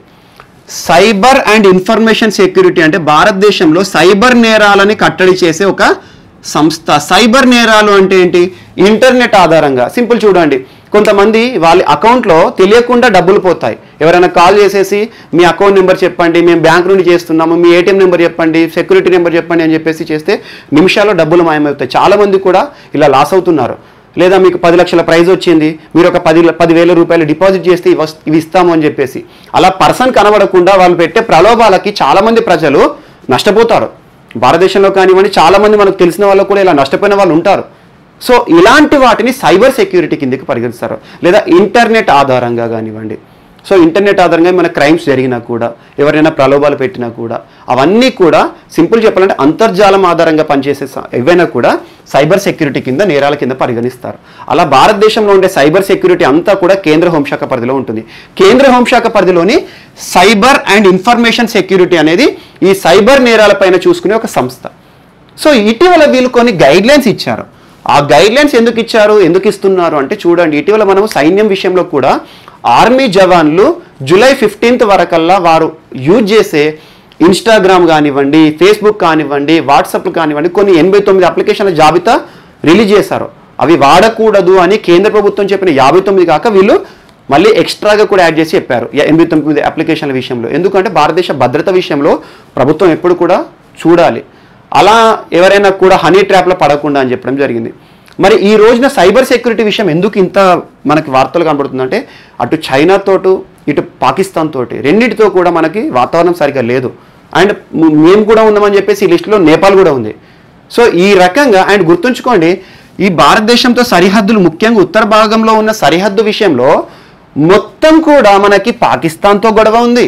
సైబర్ అండ్ ఇన్ఫర్మేషన్ సెక్యూరిటీ అంటే భారతదేశంలో సైబర్ నేరాలని కట్టడి చేసే ఒక సంస్థ సైబర్ నేరాలు అంటే ఏంటి ఇంటర్నెట్ ఆధారంగా సింపుల్ చూడండి కొంతమంది వాళ్ళ అకౌంట్లో తెలియకుండా డబ్బులు పోతాయి ఎవరైనా కాల్ చేసేసి మీ అకౌంట్ నెంబర్ చెప్పండి మేము బ్యాంక్ నుండి చేస్తున్నాము మీ ఏటీఎం నెంబర్ చెప్పండి సెక్యూరిటీ నెంబర్ చెప్పండి అని చెప్పేసి చేస్తే నిమిషాల్లో డబ్బులు మాయమవుతాయి చాలా మంది కూడా ఇలా లాస్ అవుతున్నారు లేదా మీకు పది లక్షల ప్రైజ్ వచ్చింది మీరు ఒక పది పదివేల రూపాయలు డిపాజిట్ చేస్తే ఇవి వస్- ఇవి ఇస్తాము అని చెప్పేసి అలా పర్సన్ కనబడకుండా వాళ్ళు పెట్టే ప్రలోభాలకి చాలా మంది ప్రజలు నష్టపోతారు భారతదేశంలో కానివ్వండి చాలా మంది మనకు తెలిసిన వాళ్ళు కూడా ఇలా నష్టపోయిన వాళ్ళు ఉంటారు సో ఇలాంటి వాటిని సైబర్ సెక్యూరిటీ కిందకి పరిగణిస్తారు లేదా ఇంటర్నెట్ ఆధారంగా కానివ్వండి సో ఇంటర్నెట్ ఆధారంగా మన క్రైమ్స్ జరిగినా కూడా ఎవరైనా ప్రలోభాలు పెట్టినా కూడా అవన్నీ కూడా సింపుల్ చెప్పాలంటే అంతర్జాలం ఆధారంగా పనిచేసే స- ఏవైనా కూడా సైబర్ సెక్యూరిటీ కింద నేరాల కింద పరిగణిస్తారు అలా భారతదేశంలో ఉండే సైబర్ సెక్యూరిటీ అంతా కూడా కేంద్ర హోంశాఖ పరిధిలో ఉంటుంది కేంద్ర హోంశాఖ పరిధిలోని సైబర్ అండ్ ఇన్ఫర్మేషన్ సెక్యూరిటీ అనేది ఈ సైబర్ నేరాలపైన చూసుకునే ఒక సంస్థ సో ఇటీవల వీళ్ళు కొన్ని గైడ్ లైన్స్ ఇచ్చారు ఆ గైడ్ లైన్స్ ఎందుకు ఇచ్చారు ఎందుకు ఇస్తున్నారు అంటే చూడండి ఇటీవల మనం సైన్యం విషయంలో కూడా ఆర్మీ జవాన్లు జూలై ఫిఫ్టీన్త్ వరకల్లా వారు యూజ్ చేసే ఇన్స్టాగ్రామ్ కానివ్వండి ఫేస్బుక్ కానివ్వండి వాట్సాప్ కానివ్వండి కొన్ని ఎనభై తొమ్మిది అప్లికేషన్ల జాబితా రిలీజ్ చేశారు అవి వాడకూడదు అని కేంద్ర ప్రభుత్వం చెప్పిన యాభై తొమ్మిది కాక వీళ్ళు మళ్ళీ ఎక్స్ట్రాగా కూడా యాడ్ చేసి చెప్పారు యా- ఎనభై తొమ్మిది అప్లికేషన్ల విషయంలో ఎందుకంటే భారతదేశ భద్రత విషయంలో ప్రభుత్వం ఎప్పుడు కూడా చూడాలి అలా ఎవరైనా కూడా హనీ ట్రాప్లో పడకుండా అని చెప్పడం జరిగింది మరి ఈ రోజున సైబర్ సెక్యూరిటీ విషయం ఎందుకు ఇంత మనకి వార్తలు కనబడుతుందంటే అటు చైనా తోటు ఇటు పాకిస్తాన్ తోటి రెండింటితో కూడా మనకి వాతావరణం సరిగా లేదు అండ్ మ్- మేము కూడా ఉన్నామని చెప్పేసి ఈ లిస్టులో నేపాల్ కూడా ఉంది సో ఈ రకంగా అండ్ గుర్తుంచుకోండి ఈ భారతదేశంతో సరిహద్దులు ముఖ్యంగా ఉత్తర భాగంలో ఉన్న సరిహద్దు విషయంలో మొత్తం కూడా మనకి పాకిస్తాన్తో గొడవ ఉంది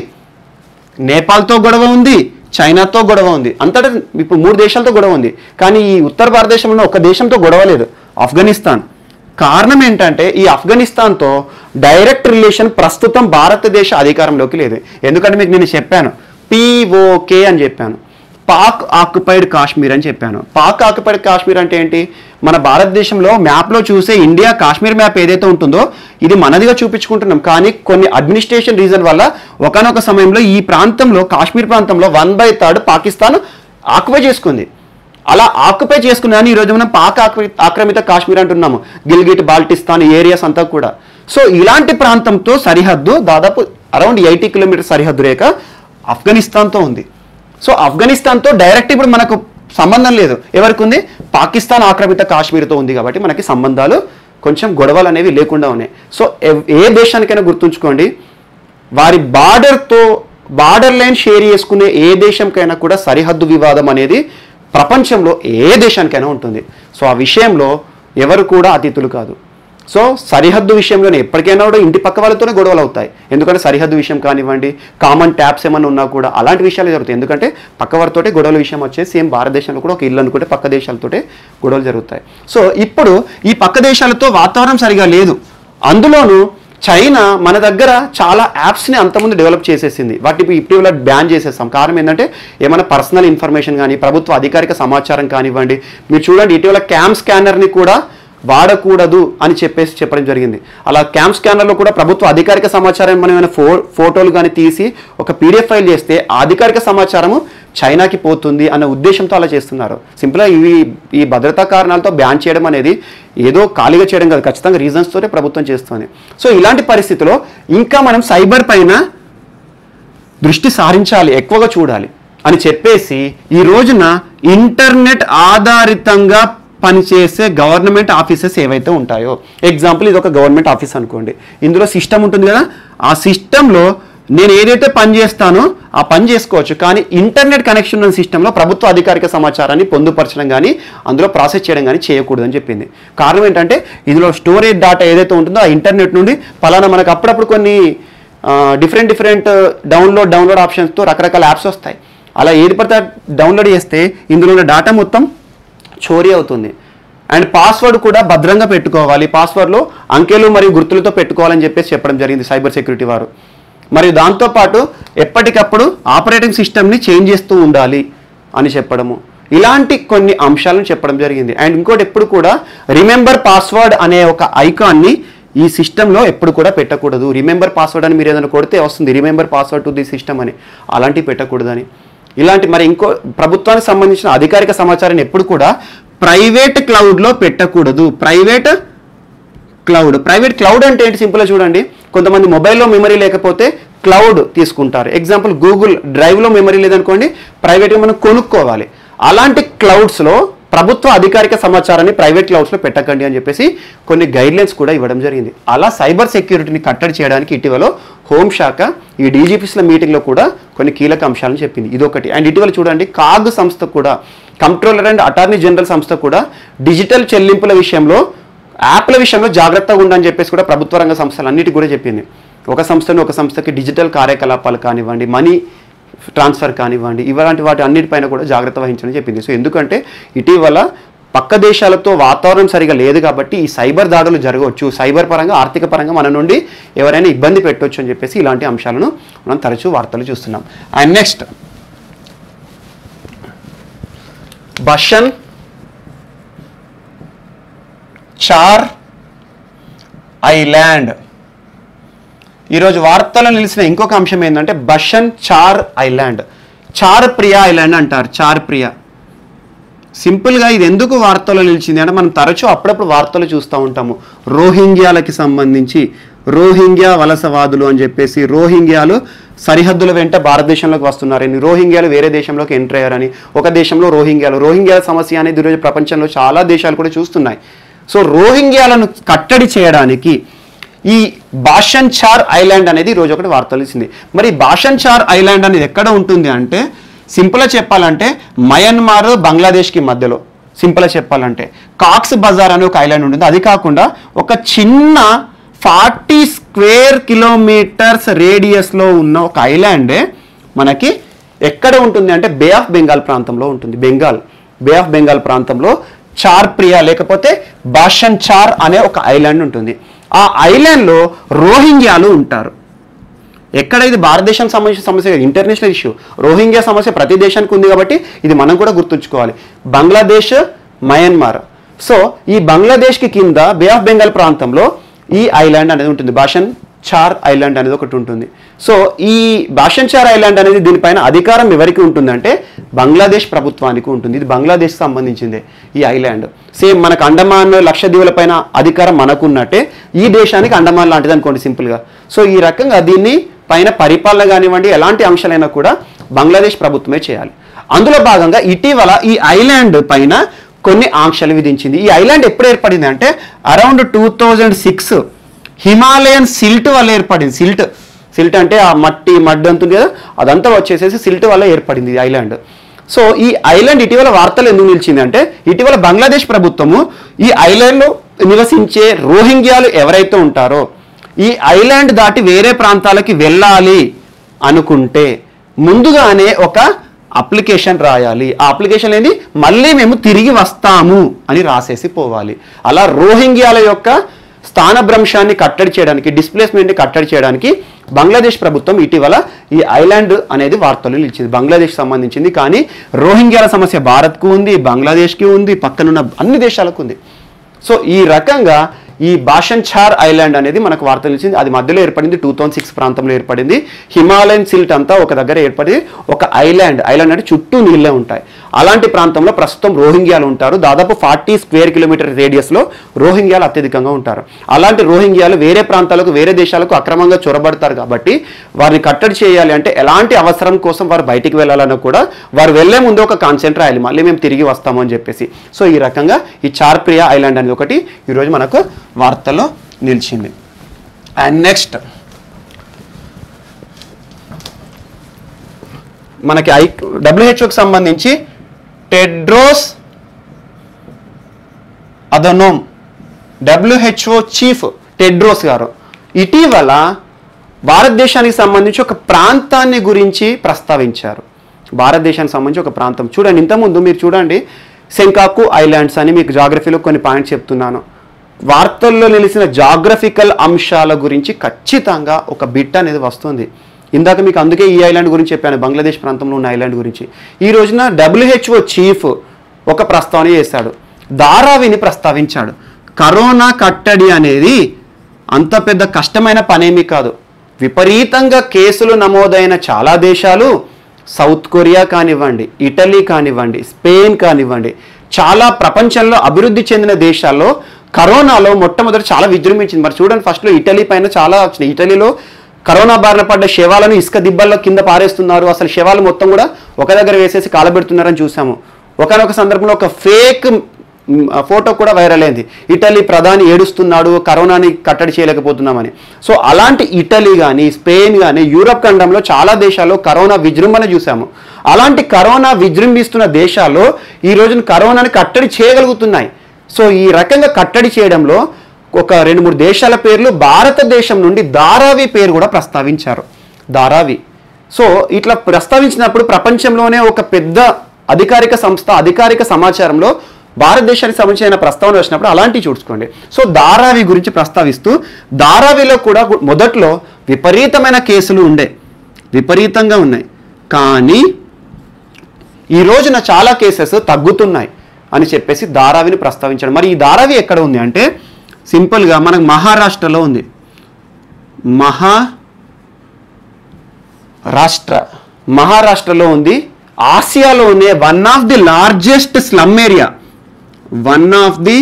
నేపాల్తో గొడవ ఉంది చైనాతో గొడవ ఉంది అంతటా ఇప్పుడు మూడు దేశాలతో గొడవ ఉంది కానీ ఈ ఉత్తర భారతదేశంలో ఒక దేశంతో గొడవ లేదు ఆఫ్ఘనిస్తాన్ కారణం ఏంటంటే ఈ ఆఫ్ఘనిస్తాన్తో డైరెక్ట్ రిలేషన్ ప్రస్తుతం భారతదేశ అధికారంలోకి లేదు ఎందుకంటే మీకు నేను చెప్పాను పిఓకే అని చెప్పాను పాక్ ఆక్యుపైడ్ కాశ్మీర్ అని చెప్పాను పాక్ ఆక్యుపైడ్ కాశ్మీర్ అంటే ఏంటి మన భారతదేశంలో మ్యాప్లో చూసే ఇండియా కాశ్మీర్ మ్యాప్ ఏదైతే ఉంటుందో ఇది మనదిగా చూపించుకుంటున్నాం కానీ కొన్ని అడ్మినిస్ట్రేషన్ రీజన్ వల్ల ఒకనొక సమయంలో ఈ ప్రాంతంలో కాశ్మీర్ ప్రాంతంలో one by third Pakistan occupy చేసుకుంది అలా ఆక్యుపై చేసుకున్నాను ఈ రోజు మనం పాక్ ఆక్రమి- ఆక్రమిత కాశ్మీర్ అంటున్నాము గిల్గిట్ బాల్టిస్తాన్ ఏరియాస్ అంతా కూడా సో ఇలాంటి ప్రాంతంతో సరిహద్దు దాదాపు అరౌండ్ ఎయిటీ కిలోమీటర్ సరిహద్దు రేఖ ఆఫ్ఘనిస్తాన్తో ఉంది సో ఆఫ్ఘనిస్తాన్తో డైరెక్ట్ ఇప్పుడు మనకు సంబంధం లేదు ఎవరికి ఉంది పాకిస్తాన్ ఆక్రమిత కాశ్మీర్తో ఉంది కాబట్టి మనకి సంబంధాలు కొంచెం గొడవలు అనేవి లేకుండా ఉన్నాయి సో ఎవ్- ఏ దేశానికైనా గుర్తుంచుకోండి వారి బార్డర్తో బార్డర్ లైన్ షేర్ చేసుకునే ఏ దేశంకైనా కూడా సరిహద్దు వివాదం అనేది ప్రపంచంలో ఏ దేశానికైనా ఉంటుంది సో ఆ విషయంలో ఎవరు కూడా అతిథులు కాదు సో సరిహద్దు విషయంలోనే ఎప్పటికైనా కూడా ఇంటి పక్క వాళ్ళతోనే గొడవలు అవుతాయి ఎందుకంటే సరిహద్దు విషయం కానివ్వండి కామన్ ట్యాప్స్ ఏమైనా ఉన్నా కూడా అలాంటి విషయాలు జరుగుతాయి ఎందుకంటే పక్క వారితోటే గొడవల విషయం వచ్చేసి సేమ్ భారతదేశంలో కూడా ఒక ఇల్లు అనుకుంటే పక్క దేశాలతోటే గొడవలు జరుగుతాయి సో ఇప్పుడు ఈ పక్క దేశాలతో వాతావరణం సరిగా లేదు అందులోనూ చైనా మన దగ్గర చాలా యాప్స్ని అంతకుముందు డెవలప్ చేసేసింది వాటిని ఇటీవల బ్యాన్ చేసేస్తాం కారణం ఏంటంటే ఏమైనా పర్సనల్ ఇన్ఫర్మేషన్ కానీ ప్రభుత్వ అధికారిక సమాచారం కానివ్వండి మీరు చూడండి ఇటీవల క్యామ్ స్కానర్ని కూడా వాడకూడదు అని చెప్పేసి చెప్పడం జరిగింది అలా క్యామ్ స్కానర్లో కూడా ప్రభుత్వ అధికారిక సమాచారం మనం ఏమైనా ఫో ఫోటోలు కానీ తీసి ఒక పీడిఎఫ్ ఫైల్ చేస్తే ఆ అధికారిక సమాచారము చైనాకి పోతుంది అన్న ఉద్దేశంతో అలా చేస్తున్నారు సింపుల్గా ఇవి ఈ భద్రతా కారణాలతో బ్యాన్ చేయడం అనేది ఏదో ఖాళీగా చేయడం కాదు ఖచ్చితంగా రీజన్స్ తోటే ప్రభుత్వం చేస్తుంది సో ఇలాంటి పరిస్థితిలో ఇంకా మనం సైబర్ పైన దృష్టి సారించాలి ఎక్కువగా చూడాలి అని చెప్పేసి ఈ రోజున ఇంటర్నెట్ ఆధారితంగా పనిచేసే గవర్నమెంట్ ఆఫీసెస్ ఏవైతే ఉంటాయో ఎగ్జాంపుల్ ఇది ఒక గవర్నమెంట్ ఆఫీస్ అనుకోండి ఇందులో సిస్టమ్ ఉంటుంది కదా ఆ సిస్టంలో నేను ఏదైతే పని చేస్తానో ఆ పని చేసుకోవచ్చు కానీ ఇంటర్నెట్ కనెక్షన్ ఉన్న సిస్టంలో ప్రభుత్వ అధికారిక సమాచారాన్ని పొందుపరచడం కానీ అందులో ప్రాసెస్ చేయడం కానీ చేయకూడదని చెప్పింది కారణం ఏంటంటే ఇందులో స్టోరేజ్ డాటా ఏదైతే ఉంటుందో ఆ ఇంటర్నెట్ నుండి పలానా మనకు అప్పుడప్పుడు కొన్ని డిఫరెంట్ డిఫరెంట్ డౌన్లోడ్ డౌన్లోడ్ ఆప్షన్స్తో రకరకాల యాప్స్ వస్తాయి అలా ఏది పడితే అది డౌన్లోడ్ చేస్తే ఇందులో ఉన్న డాటా మొత్తం చోరీ అవుతుంది అండ్ పాస్వర్డ్ కూడా భద్రంగా పెట్టుకోవాలి పాస్వర్డ్లో అంకెలు మరియు గుర్తులతో పెట్టుకోవాలని చెప్పేసి చెప్పడం జరిగింది సైబర్ సెక్యూరిటీ వారు మరియు దాంతోపాటు ఎప్పటికప్పుడు ఆపరేటింగ్ సిస్టమ్ని చేంజ్ చేస్తూ ఉండాలి అని చెప్పడము ఇలాంటి కొన్ని అంశాలను చెప్పడం జరిగింది అండ్ ఇంకోటి ఎప్పుడు కూడా రిమెంబర్ పాస్వర్డ్ అనే ఒక ఐకాన్ని ఈ సిస్టంలో ఎప్పుడు కూడా పెట్టకూడదు రిమెంబర్ పాస్వర్డ్ అని మీరు ఏదైనా కొడితే వస్తుంది remember password to the system అని అలాంటివి పెట్టకూడదని ఇలాంటి మరి ఇంకో ప్రభుత్వానికి సంబంధించిన అధికారిక సమాచారాన్ని ఎప్పుడు కూడా ప్రైవేట్ క్లౌడ్లో పెట్టకూడదు ప్రైవేట్ క్లౌడ్ ప్రైవేట్ క్లౌడ్ అంటే ఏంటి సింపుల్గా చూడండి కొంతమంది మొబైల్లో మెమరీ లేకపోతే క్లౌడ్ తీసుకుంటారు ఎగ్జాంపుల్ గూగుల్ డ్రైవ్లో మెమరీ లేదనుకోండి ప్రైవేట్గా మనం కొనుక్కోవాలి అలాంటి క్లౌడ్స్లో ప్రభుత్వ అధికారిక సమాచారాన్ని ప్రైవేట్ క్లౌడ్స్లో పెట్టకండి అని చెప్పేసి కొన్ని గైడ్లైన్స్ కూడా ఇవ్వడం జరిగింది అలా సైబర్ సెక్యూరిటీని కట్టడి చేయడానికి ఇటీవల హోంశాఖ ఈ డీజీపీస్ల మీటింగ్లో కూడా కొన్ని కీలక అంశాలను చెప్పింది ఇదొకటి అండ్ ఇటీవల చూడండి కాగ్ సంస్థ కూడా కంట్రోలర్ అండ్ అటార్నీ జనరల్ సంస్థ కూడా డిజిటల్ చెల్లింపుల విషయంలో యాప్ల విషయంలో జాగ్రత్తగా ఉండని చెప్పేసి కూడా ప్రభుత్వ రంగ సంస్థలు అన్నిటికీ కూడా చెప్పింది ఒక సంస్థను ఒక సంస్థకి డిజిటల్ కార్యకలాపాలు కానివ్వండి మనీ ట్రాన్స్ఫర్ కానివ్వండి ఇలాంటి వాటి అన్నిటిపైన కూడా జాగ్రత్త వహించని చెప్పింది సో ఎందుకంటే ఇటీవల పక్క దేశాలతో వాతావరణం సరిగా లేదు కాబట్టి ఈ సైబర్ దాడులు జరగవచ్చు సైబర్ పరంగా ఆర్థిక పరంగా మన నుండి ఎవరైనా ఇబ్బంది పెట్టవచ్చు అని చెప్పేసి ఇలాంటి అంశాలను మనం తరచూ వార్తలు చూస్తున్నాం and next Bhasan Char island ఈరోజు వార్తల్లో నిలిచిన ఇంకొక అంశం ఏంటంటే బషన్ చార్ ఐలాండ్ చార్ ప్రియా ఐలాండ్ అంటారు చార్ ప్రియా సింపుల్గా ఇది ఎందుకు వార్తల్లో నిలిచింది అంటే మనం తరచూ అప్పుడప్పుడు వార్తలు చూస్తూ ఉంటాము రోహింగ్యాలకి సంబంధించి రోహింగ్యా వలసవాదులు అని చెప్పేసి రోహింగ్యాలు సరిహద్దుల వెంట భారతదేశంలోకి వస్తున్నారని రోహింగ్యాలు వేరే దేశంలోకి ఎంటర్ అయ్యారని ఒక దేశంలో రోహింగ్యాలు రోహింగ్యాల సమస్య అనేది ఈరోజు ప్రపంచంలో చాలా దేశాలు కూడా చూస్తున్నాయి సో రోహింగ్యాలను కట్టడి చేయడానికి ఈ బాషన్ చార్ ఐలాండ్ అనేది ఈ రోజు ఒకటి వార్తలు ఇచ్చింది మరి బాషన్ చార్ ఐలాండ్ అనేది ఎక్కడ ఉంటుంది అంటే సింపుల్గా చెప్పాలంటే మయన్మార్ బంగ్లాదేశ్కి మధ్యలో సింపుల్గా చెప్పాలంటే కాక్స్ బజార్ అనే ఒక ఐలాండ్ ఉంటుంది అది కాకుండా ఒక చిన్న ఫార్టీ స్క్వేర్ కిలోమీటర్స్ రేడియస్లో ఉన్న ఒక ఐలాండే మనకి ఎక్కడ ఉంటుంది అంటే బే ఆఫ్ బెంగాల్ ప్రాంతంలో ఉంటుంది బెంగాల్ బే ఆఫ్ బెంగాల్ ప్రాంతంలో చార్ ప్రియా లేకపోతే బాషన్ చార్ అనే ఒక ఐలాండ్ ఉంటుంది ఆ ఐలాండ్లో రోహింగ్యాలు ఉంటారు ఎక్కడ ఇది భారతదేశానికి సంబంధించిన సమస్య కాదు, ఇంటర్నేషనల్ ఇష్యూ రోహింగ్యా సమస్య ప్రతి దేశానికి ఉంది కాబట్టి ఇది మనం కూడా గుర్తుంచుకోవాలి బంగ్లాదేశ్ మయన్మార్ సో ఈ బంగ్లాదేశ్కి కింద బే ఆఫ్ బెంగాల్ ప్రాంతంలో ఈ ఐలాండ్ అనేది ఉంటుంది భాషన్ చార్ ఐలాండ్ అనేది ఒకటి ఉంటుంది సో ఈ భాషన్ చార్ ఐలాండ్ అనేది దీనిపైన అధికారం ఎవరికి ఉంటుందంటే బంగ్లాదేశ్ ప్రభుత్వానికి ఉంటుంది ఇది బంగ్లాదేశ్ సంబంధించిందే ఈ ఐలాండ్ సేమ్ మనకు అండమాన్ లక్షద్వీపుల పైన అధికారం మనకున్నట్టే ఈ దేశానికి అండమాన్ లాంటిది అనుకోండి సింపుల్గా సో ఈ రకంగా దీన్ని పైన పరిపాలన కానివ్వండి ఎలాంటి అంశాలైనా కూడా బంగ్లాదేశ్ ప్రభుత్వమే చేయాలి అందులో భాగంగా ఇటీవల ఈ ఐలాండ్ పైన కొన్ని ఆంక్షలు విధించింది ఈ ఐలాండ్ ఎప్పుడు ఏర్పడింది అంటే around two thousand six Himalayan silt వల్ల ఏర్పడింది సిల్ట్ సిల్ట్ అంటే ఆ మట్టి మడ్డి అంతుంది కదా అదంతా వచ్చేసేసి సిల్ట్ వల్ల ఏర్పడింది ఈ ఐలాండ్ సో ఈ ఐలాండ్ ఇటీవల వార్తలు ఎందుకు నిలిచింది అంటే ఇటీవల బంగ్లాదేశ్ ప్రభుత్వము ఈ ఐలాండ్లో నివసించే రోహింగ్యాలు ఎవరైతే ఉంటారో ఈ ఐలాండ్ దాటి వేరే ప్రాంతాలకి వెళ్ళాలి అనుకుంటే ముందుగానే ఒక అప్లికేషన్ రాయాలి ఆ అప్లికేషన్ ఏంది మళ్ళీ మేము తిరిగి వస్తాము అని రాసేసి పోవాలి అలా రోహింగ్యాల యొక్క స్థానభ్రంశాన్ని కట్టడి చేయడానికి డిస్ప్లేస్మెంట్ని కట్టడి చేయడానికి బంగ్లాదేశ్ ప్రభుత్వం ఇటీవల ఈ ఐలాండ్ అనేది వార్తలు నిలిచింది బంగ్లాదేశ్ సంబంధించింది కానీ రోహింగ్యాల సమస్య భారత్కు ఉంది బంగ్లాదేశ్కి ఉంది పక్కనున్న అన్ని దేశాలకు ఉంది సో ఈ రకంగా ఈ భాషన్ చార్ ఐలాండ్ అనేది మనకు వార్త నిలిచింది అది మధ్యలో ఏర్పడింది టూ థౌసండ్ సిక్స్ ప్రాంతంలో ఏర్పడింది హిమాలయన్ సిల్ట్ అంతా ఒక దగ్గర ఏర్పడి ఒక ఐలాండ్ ఐలాండ్ అంటే చుట్టూ నీళ్ళే ఉంటాయి అలాంటి ప్రాంతంలో ప్రస్తుతం రోహింగ్యాలు ఉంటారు దాదాపు ఫార్టీ స్క్వేర్ కిలోమీటర్ రేడియస్లో రోహింగ్యాలు అత్యధికంగా ఉంటారు అలాంటి రోహింగ్యాలు వేరే ప్రాంతాలకు వేరే దేశాలకు అక్రమంగా చొరబడతారు కాబట్టి వారిని కట్టడి చేయాలి అంటే ఎలాంటి అవసరం కోసం వారు బయటికి వెళ్ళాలన్నా కూడా వారు వెళ్లే ముందు ఒక కాన్సెంట్ రాయాలి మళ్ళీ మేము తిరిగి వస్తాము అని చెప్పేసి సో ఈ రకంగా ఈ చార్ప్రియా ఐలాండ్ అనేది ఒకటి ఈరోజు మనకు వార్తల్లో నిలిచింది అండ్ నెక్స్ట్ మనకి ఐ డబ్ల్యూహెచ్ఓకి సంబంధించి Tedros Adhanom WHO chief Tedros గారు ఇటీవల భారతదేశానికి సంబంధించి ఒక ప్రాంతాన్ని గురించి ప్రస్తావించారు భారతదేశానికి సంబంధించి ఒక ప్రాంతం చూడండి ఇంతకుముందు మీరు చూడండి సెంకాకు ఐలాండ్స్ అని మీకు జాగ్రఫీలో కొన్ని పాయింట్స్ చెప్తున్నాను వార్తల్లో నిలిచిన జాగ్రఫికల్ అంశాల గురించి ఖచ్చితంగా ఒక బిట్ అనేది వస్తుంది ఇందాక మీకు అందుకే ఈ ఐలాండ్ గురించి చెప్పాను బంగ్లాదేశ్ ప్రాంతంలో ఉన్న ఐలాండ్ గురించి ఈ రోజున డబ్ల్యూహెచ్ఓ చీఫ్ ఒక ప్రస్తావన చేశాడు ధారావిని ప్రస్తావించాడు కరోనా కట్టడి అనేది అంత పెద్ద కష్టమైన పనేమీ కాదు విపరీతంగా కేసులు నమోదైన చాలా దేశాలు సౌత్ కొరియా కానివ్వండి ఇటలీ కానివ్వండి స్పెయిన్ కానివ్వండి చాలా ప్రపంచంలో అభివృద్ధి చెందిన దేశాల్లో కరోనాలో మొట్టమొదటి చాలా విజృంభించింది మరి చూడండి ఫస్ట్లో ఇటలీ పైన చాలా వచ్చినాయి ఇటలీలో కరోనా బారిన పడ్డ శవాలను ఇసుక దిబ్బల్లో కింద పారేస్తున్నారు అసలు శవాలు మొత్తం కూడా ఒక దగ్గర వేసేసి కాలబెడుతున్నారని చూసాము ఒకనొక సందర్భంలో ఒక ఫేక్ ఫోటో కూడా వైరల్ అయింది ఇటలీ ప్రధాని ఏడుస్తున్నాడు కరోనాని కట్టడి చేయలేకపోతున్నామని సో అలాంటి ఇటలీ కానీ స్పెయిన్ కానీ యూరప్ ఖండంలో చాలా దేశాల్లో కరోనా విజృంభణ చూసాము అలాంటి కరోనా విజృంభిస్తున్న దేశాల్లో ఈ రోజున కరోనాని కట్టడి చేయగలుగుతున్నాయి సో ఈ రకంగా కట్టడి చేయడంలో ఒక రెండు మూడు దేశాల పేర్లు భారతదేశం నుండి ధారావి పేరు కూడా ప్రస్తావించారు ధారావి సో ఇట్లా ప్రస్తావించినప్పుడు ప్రపంచంలోనే ఒక పెద్ద అధికారిక సంస్థ అధికారిక సమాచారంలో భారతదేశానికి సంబంధించిన ప్రస్తావన వచ్చినప్పుడు అలాంటివి చూసుకోండి సో ధారావి గురించి ప్రస్తావిస్తూ ధారావిలో కూడా గు- మొదట్లో విపరీతమైన కేసులు ఉండే విపరీతంగా ఉన్నాయి కానీ ఈ రోజున చాలా కేసెస్ తగ్గుతున్నాయి అని చెప్పేసి ధారావిని ప్రస్తావించాడు మరి ఈ ధారావి ఎక్కడ ఉంది అంటే సింపుల్గా మనకు మహారాష్ట్రలో ఉంది మహా రాష్ట్ర మహారాష్ట్రలో ఉంది ఆసియాలో ఉండే one of the largest slum area one of the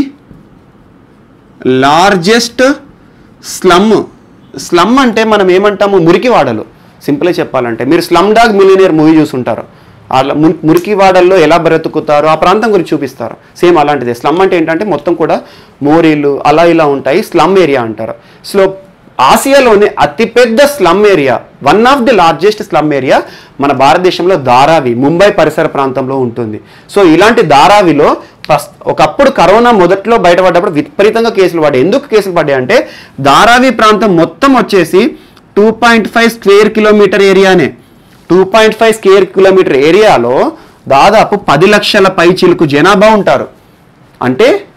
largest slum slum అంటే మనం ఏమంటాము మురికివాడలు సింపుల్గా చెప్పాలంటే మీరు స్లమ్ డాగ్ మిలినియర్ మూవీ చూసుంటారు అలా ము- మురికివాడల్లో ఎలా బ్రతుకుతారో ఆ ప్రాంతం గురించి చూపిస్తారు సేమ్ అలాంటిదే స్లమ్ అంటే ఏంటంటే మొత్తం కూడా మోరీలు అలా ఇలా ఉంటాయి స్లమ్ ఏరియా అంటారు సో ఆసియాలోని అతిపెద్ద slum area one of the largest slum area మన భారతదేశంలో ధారావి ముంబై పరిసర ప్రాంతంలో ఉంటుంది సో ఇలాంటి ధారావిలో ప్రస్- ఒకప్పుడు కరోనా మొదట్లో బయటపడ్డప్పుడు విపరీతంగా కేసులు పడ్డాయి ఎందుకు కేసులు పడ్డాయి అంటే ధారావి ప్రాంతం మొత్తం వచ్చేసి two point five square kilometre ఏరియానే two point five square kilometre ఏరియాలో దాదాపు పది లక్షల పై చిలుకు జనాభా ఉంటారు అంటే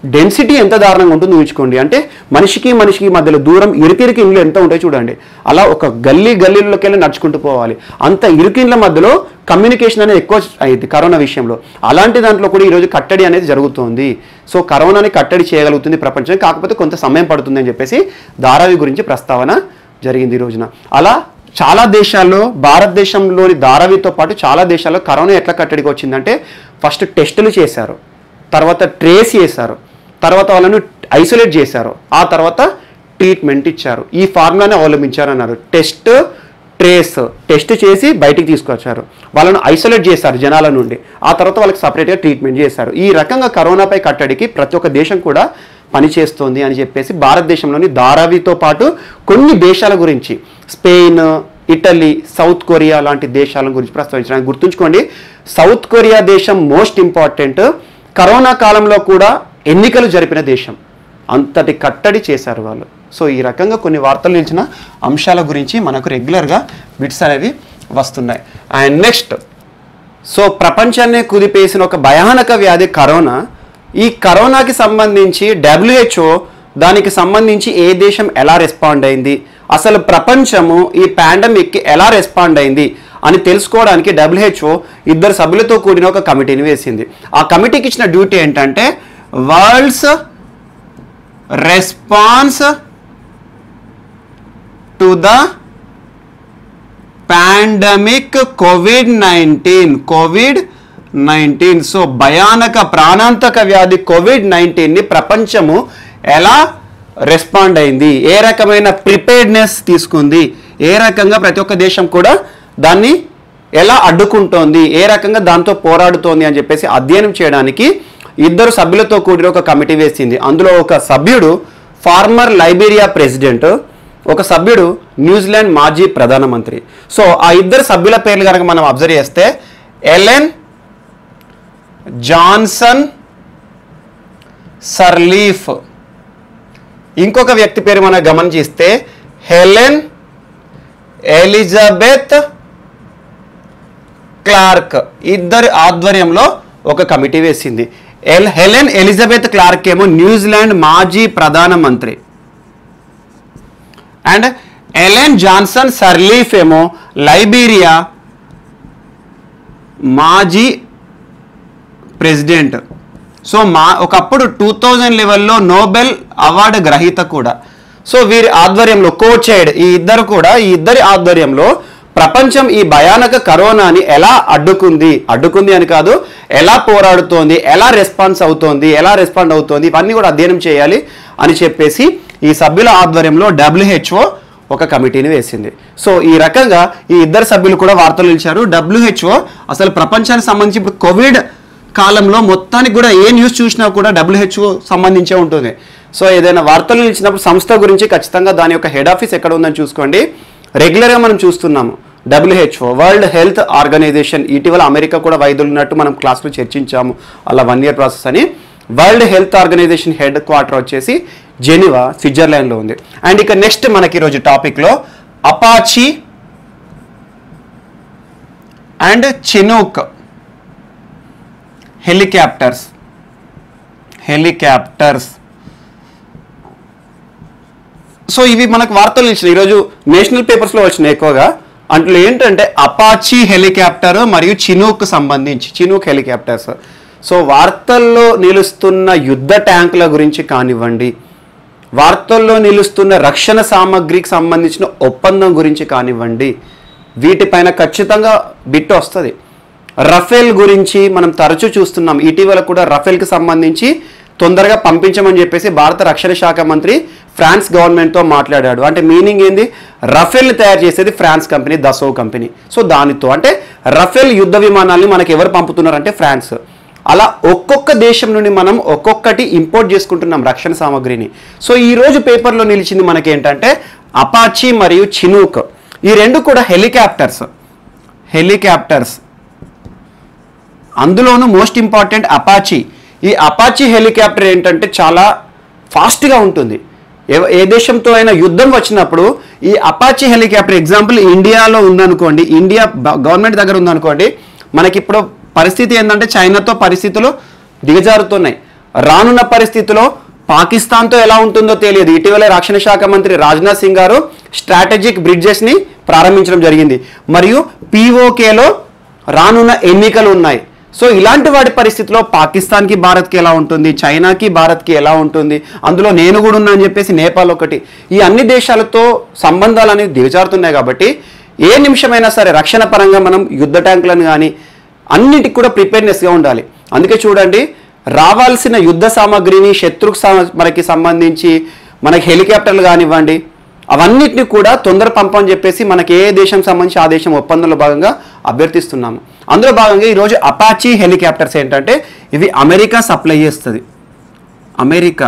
డెన్సిటీ ఎంత దారుణంగా ఉంటుందో ఊహించుకోండి అంటే మనిషికి మనిషికి మధ్యలో దూరం ఇరికిరికి ఇండ్లు ఎంత ఉంటాయో చూడండి అలా ఒక గల్లీ గల్లీలోకి వెళ్ళి నడుచుకుంటూ పోవాలి అంత ఇరుకిండ్ల మధ్యలో కమ్యూనికేషన్ అనేది ఎక్కువ అయింది కరోనా విషయంలో అలాంటి దాంట్లో కూడా ఈరోజు కట్టడి అనేది జరుగుతుంది సో కరోనాని కట్టడి చేయగలుగుతుంది ప్రపంచం కాకపోతే కొంత సమయం పడుతుంది అని చెప్పేసి ధారావి గురించి ప్రస్తావన జరిగింది ఈ రోజున అలా చాలా దేశాల్లో భారతదేశంలోని ధారావితో పాటు చాలా దేశాల్లో కరోనా ఎట్లా కట్టడికి వచ్చిందంటే ఫస్ట్ టెస్టులు చేశారు తర్వాత ట్రేస్ చేశారు తర్వాత వాళ్ళను ఐసోలేట్ చేశారు ఆ తర్వాత ట్రీట్మెంట్ ఇచ్చారు ఈ ఫార్ములానే అవలంబించారు అన్నారు టెస్ట్ ట్రేస్ టెస్ట్ చేసి బయటికి తీసుకొచ్చారు వాళ్ళను ఐసోలేట్ చేశారు జనాల నుండి ఆ తర్వాత వాళ్ళకి సపరేట్గా ట్రీట్మెంట్ చేశారు ఈ రకంగా కరోనాపై కట్టడికి ప్రతి ఒక్క దేశం కూడా పనిచేస్తోంది అని చెప్పేసి భారతదేశంలోని ధారావితో పాటు కొన్ని దేశాల గురించి స్పెయిన్ ఇటలీ సౌత్ కొరియా లాంటి దేశాల గురించి ప్రస్తావించడానికి గుర్తుంచుకోండి సౌత్ కొరియా దేశం మోస్ట్ ఇంపార్టెంట్ కరోనా కాలంలో కూడా ఎన్నికలు జరిపిన దేశం అంతటి కట్టడి చేశారు వాళ్ళు సో ఈ రకంగా కొన్ని వార్తలు నిలిచిన అంశాల గురించి మనకు రెగ్యులర్గా బిట్స్ అనేవి వస్తున్నాయి అండ్ నెక్స్ట్ సో ప్రపంచాన్నే కుదిపేసిన ఒక భయానక వ్యాధి కరోనా ఈ కరోనాకి సంబంధించి డబ్ల్యూహెచ్ఓ దానికి సంబంధించి ఏ దేశం ఎలా రెస్పాండ్ అయింది అసలు ప్రపంచము ఈ పాండమిక్కి ఎలా రెస్పాండ్ అయింది అని తెలుసుకోవడానికి డబ్ల్యూహెచ్ఓ ఇద్దరు సభ్యులతో కూడిన ఒక కమిటీని వేసింది ఆ కమిటీకి ఇచ్చిన డ్యూటీ ఏంటంటే world's response to the pandemic COVID nineteen COVID nineteen so భయానక ప్రాణాంతక వ్యాధి కోవిడ్ నైన్టీన్ని ప్రపంచము ఎలా రెస్పాండ్ అయింది ఏ రకమైన ప్రిపేర్డ్నెస్ తీసుకుంది ఏ రకంగా ప్రతి ఒక్క దేశం కూడా దాన్ని ఎలా అడ్డుకుంటోంది ఏ రకంగా దాంతో పోరాడుతోంది అని చెప్పేసి అధ్యయనం చేయడానికి ఇద్దరు సభ్యులతో కూడిన ఒక కమిటీ వేసింది అందులో ఒక సభ్యుడు ఫార్మర్ లైబీరియా ప్రెసిడెంట్ ఒక సభ్యుడు న్యూజిలాండ్ మాజీ ప్రధానమంత్రి సో ఆ ఇద్దరు సభ్యుల పేర్లు కనుక మనం అబ్జర్వ్ చేస్తే ఎలెన్ జాన్సన్ సర్లీఫ్ ఇంకొక వ్యక్తి పేరు మనం గమనిస్తే హెలెన్ ఎలిజబెత్ క్లార్క్ ఇద్దరి ఆధ్వర్యంలో ఒక కమిటీ వేసింది ఎల్ హెలెన్ ఎలిజబెత్ క్లార్క్ ఏమో న్యూజిలాండ్ మాజీ ప్రధానమంత్రి అండ్ ఎలెన్ జాన్సన్ సర్లీఫ్ ఏమో లైబీరియా మాజీ ప్రెసిడెంట్ సో మా ఒకప్పుడు టూ థౌజండ్ లెవెల్లో నోబెల్ అవార్డు గ్రహీత కూడా సో వీరి ఆధ్వర్యంలో కోచైడ్ ఈ ఇద్దరు కూడా ఈ ఇద్దరి ఆధ్వర్యంలో ప్రపంచం ఈ భయానక కరోనాని ఎలా అడ్డుకుంది అడ్డుకుంది అని కాదు ఎలా పోరాడుతోంది ఎలా రెస్పాన్స్ అవుతోంది ఎలా రెస్పాండ్ అవుతోంది ఇవన్నీ కూడా అధ్యయనం చేయాలి అని చెప్పేసి ఈ సభ్యుల ఆధ్వర్యంలో డబ్ల్యూహెచ్ఓ ఒక కమిటీని వేసింది సో ఈ రకంగా ఈ ఇద్దరు సభ్యులు కూడా వార్తలు ఇచ్చారు డబ్ల్యూహెచ్ఓ అసలు ప్రపంచానికి సంబంధించి ఇప్పుడు కోవిడ్ కాలంలో మొత్తానికి కూడా ఏ న్యూస్ చూసినా కూడా డబ్ల్యూహెచ్ఓ సంబంధించే ఉంటుంది సో ఏదైనా వార్తలు నిలిచినప్పుడు సంస్థ గురించి ఖచ్చితంగా దాని యొక్క హెడ్ ఆఫీస్ ఎక్కడ ఉందని చూసుకోండి రెగ్యులర్గా మనం చూస్తున్నాము డబ్ల్యూహెచ్ఓ వరల్డ్ హెల్త్ ఆర్గనైజేషన్ ఇటీవల అమెరికా కూడా వైద్యులు ఉన్నట్టు మనం క్లాస్లో చర్చించాము అలా వన్ ఇయర్ ప్రాసెస్ అని world health organization headquarter వచ్చేసి జెనివా స్విట్జర్లాండ్లో ఉంది అండ్ ఇక నెక్స్ట్ మనకి ఈరోజు టాపిక్లో Apache and Chinook helicopters helicopters so ఇవి మనకు వార్తలు ఇచ్చినాయి ఈరోజు నేషనల్ పేపర్స్లో వచ్చినాయి ఎక్కువగా అందులో ఏంటంటే అపాచీ హెలికాప్టర్ మరియు చినూక్ సంబంధించి చినూక్ హెలికాప్టర్స్ సో వార్తల్లో నిలుస్తున్న యుద్ధ ట్యాంకుల గురించి కానివ్వండి వార్తల్లో నిలుస్తున్న రక్షణ సామాగ్రికి సంబంధించిన ఒప్పందం గురించి కానివ్వండి వీటిపైన ఖచ్చితంగా బిట్ వస్తుంది రఫేల్ గురించి మనం తరచూ చూస్తున్నాం ఇటీవల కూడా రఫేల్కి సంబంధించి తొందరగా పంపించమని చెప్పేసి భారత రక్షణ శాఖ మంత్రి ఫ్రాన్స్ గవర్నమెంట్తో మాట్లాడాడు అంటే మీనింగ్ ఏంది రఫేల్ని తయారు చేసేది France company Dassault company so దానితో అంటే రఫేల్ యుద్ధ విమానాల్ని మనకి ఎవరు పంపుతున్నారంటే ఫ్రాన్స్ అలా ఒక్కొక్క దేశం నుండి మనం ఒక్కొక్కటి ఇంపోర్ట్ చేసుకుంటున్నాం రక్షణ సామాగ్రిని సో ఈ రోజు పేపర్లో నిలిచింది మనకి ఏంటంటే అపాచీ మరియు చినూక్ ఈ రెండు కూడా హెలికాప్టర్స్ హెలికాప్టర్స్ అందులోనూ మోస్ట్ ఇంపార్టెంట్ అపాచీ ఈ అపాచీ హెలికాప్టర్ ఏంటంటే చాలా ఫాస్ట్గా ఉంటుంది ఏ- ఏ దేశంతో అయినా యుద్ధం వచ్చినప్పుడు ఈ అపాచీ హెలికాప్టర్ ఎగ్జాంపుల్ ఇండియాలో ఉందనుకోండి ఇండియా బ- గవర్నమెంట్ దగ్గర ఉందనుకోండి మనకి ఇప్పుడు పరిస్థితి ఏంటంటే చైనాతో పరిస్థితులు దిగజారుతున్నాయి రానున్న పరిస్థితిలో పాకిస్తాన్తో ఎలా ఉంటుందో తెలియదు ఇటీవల రక్షణ శాఖ మంత్రి రాజ్నాథ్ సింగ్ గారు స్ట్రాటజిక్ బ్రిడ్జెస్ని ప్రారంభించడం జరిగింది మరియు పీఓకేలో రానున్న ఎన్నికలు ఉన్నాయి సో ఇలాంటి వాటి పరిస్థితిలో పాకిస్తాన్కి భారత్కి ఎలా ఉంటుంది చైనాకి భారత్కి ఎలా ఉంటుంది అందులో నేను కూడా ఉన్నా అని చెప్పేసి నేపాల్ ఒకటి ఈ అన్ని దేశాలతో సంబంధాలు అనేవి దిగజారుతున్నాయి కాబట్టి ఏ నిమిషమైనా సరే రక్షణ పరంగా మనం యుద్ధ ట్యాంకులను కానీ అన్నిటికి కూడా ప్రిపేర్నెస్గా ఉండాలి అందుకే చూడండి రావాల్సిన యుద్ధ సామాగ్రిని శత్రుకు సమ- మనకి సంబంధించి మనకి హెలికాప్టర్లు కానివ్వండి అవన్నిటిని కూడా తొందర పంపని చెప్పేసి మనకి ఏ దేశం సంబంధించి ఆ దేశం ఒప్పందంలో భాగంగా అభ్యర్థిస్తున్నాము అందులో భాగంగా ఈరోజు అపాచీ హెలికాప్టర్స్ ఏంటంటే ఇవి అమెరికా సప్లై చేస్తుంది అమెరికా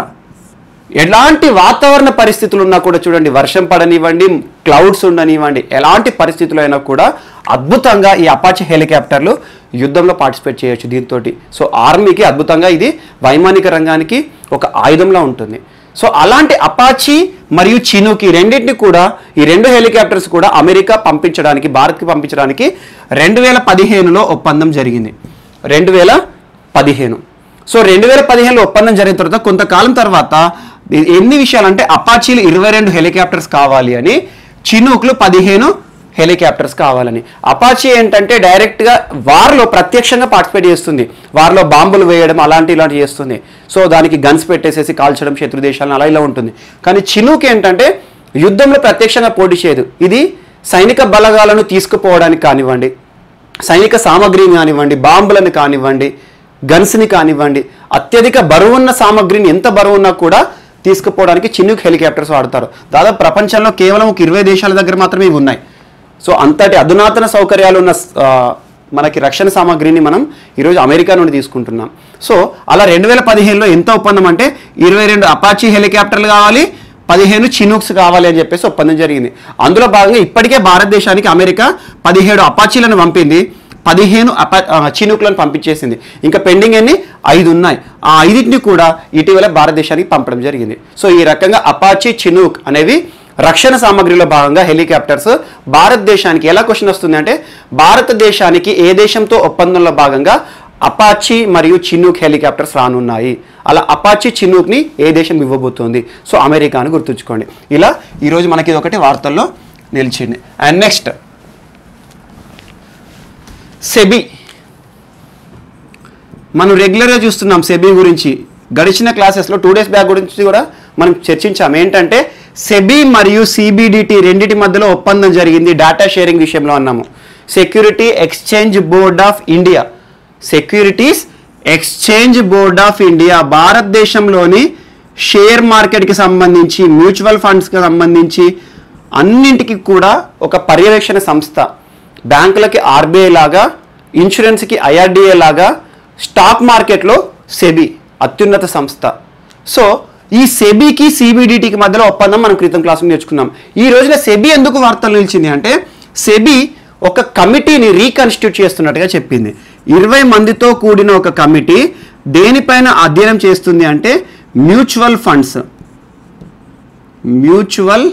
ఎలాంటి వాతావరణ పరిస్థితులు ఉన్నా కూడా చూడండి వర్షం పడనివ్వండి క్లౌడ్స్ ఉండనివ్వండి ఎలాంటి పరిస్థితులు అయినా కూడా అద్భుతంగా ఈ అపాచీ హెలికాప్టర్లు యుద్ధంలో పార్టిసిపేట్ చేయొచ్చు దీంతో సో ఆర్మీకి అద్భుతంగా ఇది వైమానిక రంగానికి ఒక ఆయుధంలా ఉంటుంది సో అలాంటి అపాచీ మరియు చినుకి రెండింటిని కూడా ఈ రెండు హెలికాప్టర్స్ కూడా అమెరికా పంపించడానికి భారత్కి పంపించడానికి రెండు వేల పదిహేనులో ఒప్పందం జరిగింది రెండు వేల పదిహేను సో రెండు వేల పదిహేనులో ఒప్పందం జరిగిన తర్వాత కొంతకాలం తర్వాత ఎ- ఎన్ని విషయాలు అంటే అపాచీలు ఇరవై రెండు హెలికాప్టర్స్ కావాలి అని చినూక్లు పదిహేను హెలికాప్టర్స్ కావాలని అపాచీ ఏంటంటే డైరెక్ట్గా వార్లో ప్రత్యక్షంగా పార్టిసిపేట్ చేస్తుంది వార్లో బాంబులు వేయడం అలాంటి ఇలాంటి చేస్తుంది సో దానికి గన్స్ పెట్టేసేసి కాల్చడం శత్రు దేశాలను అలా ఇలా ఉంటుంది కానీ చినూక్ ఏంటంటే యుద్ధంలో ప్రత్యక్షంగా పోటీ చేయదు ఇది సైనిక బలగాలను తీసుకుపోవడానికి కానివ్వండి సైనిక సామాగ్రిని కానివ్వండి బాంబులను కానివ్వండి గన్స్ని కానివ్వండి అత్యధిక బరువున్న సామాగ్రిని ఎంత బరువున్నా కూడా తీసుకుపోవడానికి చిన్నుక్ హెలికాప్టర్స్ వాడతారు దాదాపు ప్రపంచంలో కేవలం ఒక ఇరవై దేశాల దగ్గర మాత్రమే ఇవి ఉన్నాయి సో అంతటి అధునాతన సౌకర్యాలు ఉన్న ఆ, మనకి రక్షణ సామాగ్రిని మనం ఈరోజు అమెరికా నుండి తీసుకుంటున్నాం సో అలా రెండు వేల పదిహేనులో ఎంత ఒప్పందం అంటే ఇరవై రెండు అపాచీ హెలికాప్టర్లు కావాలి పదిహేను చినూక్స్ కావాలి అని చెప్పేసి ఒప్పందం జరిగింది అందులో భాగంగా ఇప్పటికే భారతదేశానికి అమెరికా పదిహేడు అపాచీలను పంపింది పదిహేను అపా ఆ, చినూక్లను పంపించేసింది ఇంకా పెండింగ్ ఎన్ని ఐదు ఉన్నాయి ఆ ఐదింటిని కూడా ఇటీవల భారతదేశానికి పంపడం జరిగింది సో ఈ రకంగా అపాచీ చినూక్ అనేవి రక్షణ సామాగ్రిలో భాగంగా హెలికాప్టర్స్ భారతదేశానికి ఎలా క్వశ్చన్ వస్తుంది అంటే భారతదేశానికి ఏ దేశంతో ఒప్పందంలో భాగంగా అపాచీ మరియు చినూక్ హెలికాప్టర్స్ రానున్నాయి అలా అపాచీ చినూక్ని ఏ దేశం ఇవ్వబోతోంది సో అమెరికా అని గుర్తుంచుకోండి ఇలా ఈరోజు మనకి ఇది ఒకటి వార్తల్లో నిలిచింది అండ్ నెక్స్ట్ సెబీ మనం రెగ్యులర్గా చూస్తున్నాం సెబీ గురించి గడిచిన క్లాసెస్లో టూ డేస్ బ్యాక్ గురించి కూడా మనం చర్చించాం ఏంటంటే సెబీ మరియు సిబిడిటి రెండింటి మధ్యలో ఒప్పందం జరిగింది డేటా షేరింగ్ విషయంలో అన్నాము security exchange board of India securities exchange board of India భారతదేశంలోని షేర్ మార్కెట్కి సంబంధించి మ్యూచువల్ ఫండ్స్కి సంబంధించి అన్నింటికి కూడా ఒక పర్యవేక్షణ సంస్థ బ్యాంకులకి ఆర్బీఐ లాగా ఇన్సూరెన్స్కి ఐఆర్డిఏ లాగా స్టాక్ మార్కెట్లో సెబీ అత్యున్నత సంస్థ సో ఈ సెబీకి సిబిడిటికి మధ్యలో ఒప్పందం మనం క్రితం క్లాసులో నేర్చుకున్నాం ఈ రోజున సెబీ ఎందుకు వార్తలు నిలిచింది అంటే సెబీ ఒక కమిటీని రీకన్స్టిట్యూట్ చేస్తున్నట్టుగా చెప్పింది ఇరవై మందితో కూడిన ఒక కమిటీ దేనిపైన అధ్యయనం చేస్తుంది అంటే మ్యూచువల్ ఫండ్స్ మ్యూచువల్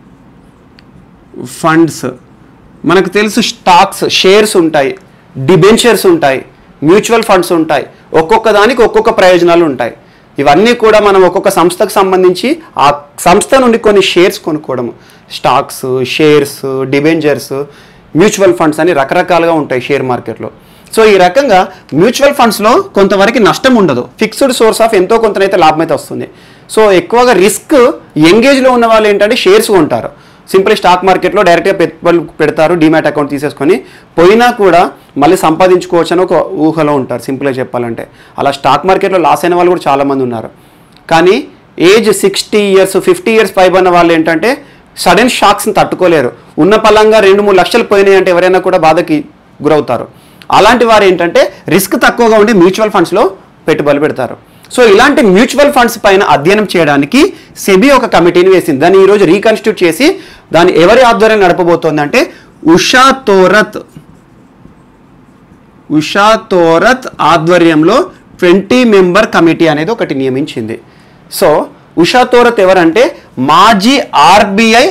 ఫండ్స్ మనకు తెలుసు స్టాక్స్ షేర్స్ ఉంటాయి డిబెంచర్స్ ఉంటాయి మ్యూచువల్ ఫండ్స్ ఉంటాయి ఒక్కొక్క దానికి ఒక్కొక్క ప్రయోజనాలు ఉంటాయి ఇవన్నీ కూడా మనం ఒక్కొక్క సంస్థకు సంబంధించి ఆ సంస్థ నుండి కొన్ని షేర్స్ కొనుక్కోవడము stocks shares debentures mutual funds అని రకరకాలుగా ఉంటాయి షేర్ మార్కెట్లో సో ఈ రకంగా మ్యూచువల్ ఫండ్స్లో కొంతవరకు నష్టం ఉండదు ఫిక్స్డ్ సోర్స్ ఆఫ్ ఎంతో కొంతనైతే లాభం అయితే వస్తుంది సో ఎక్కువగా రిస్క్ ఎంగేజ్లో ఉన్న వాళ్ళు ఏంటంటే షేర్స్ కొంటారు సింపుల్ స్టాక్ మార్కెట్లో డైరెక్ట్గా పెట్టుబడులు పెడతారు డిమాట్ అకౌంట్ తీసేసుకొని పోయినా కూడా మళ్ళీ సంపాదించుకోవచ్చు అని ఒక ఊహలో ఉంటారు సింపుల్గా చెప్పాలంటే అలా స్టాక్ మార్కెట్లో లాస్ అయిన వాళ్ళు కూడా చాలామంది ఉన్నారు కానీ age sixty years fifty years పైబడిన వాళ్ళు ఏంటంటే సడన్ షాక్స్ని తట్టుకోలేరు ఉన్న పలంగా రెండు మూడు లక్షలు పోయినాయి అంటే ఎవరైనా కూడా బాధకి గురవుతారు అలాంటి వారు ఏంటంటే రిస్క్ తక్కువగా ఉండి మ్యూచువల్ ఫండ్స్లో పెట్టుబడులు పెడతారు సో ఇలాంటి మ్యూచువల్ ఫండ్స్ పైన అధ్యయనం చేయడానికి సెబీ ఒక కమిటీని వేసింది దాన్ని ఈరోజు రీకన్స్టిట్యూట్ చేసి దాన్ని ఎవరి ఆధ్వర్యం నడపబోతోంది అంటే ఉషా తోరత్ ఉషా తోరత్ ఆధ్వర్యంలో ట్వంటీ మెంబర్ కమిటీ అనేది ఒకటి నియమించింది సో ఉషా తోరత్ ఎవరంటే మాజీ RBI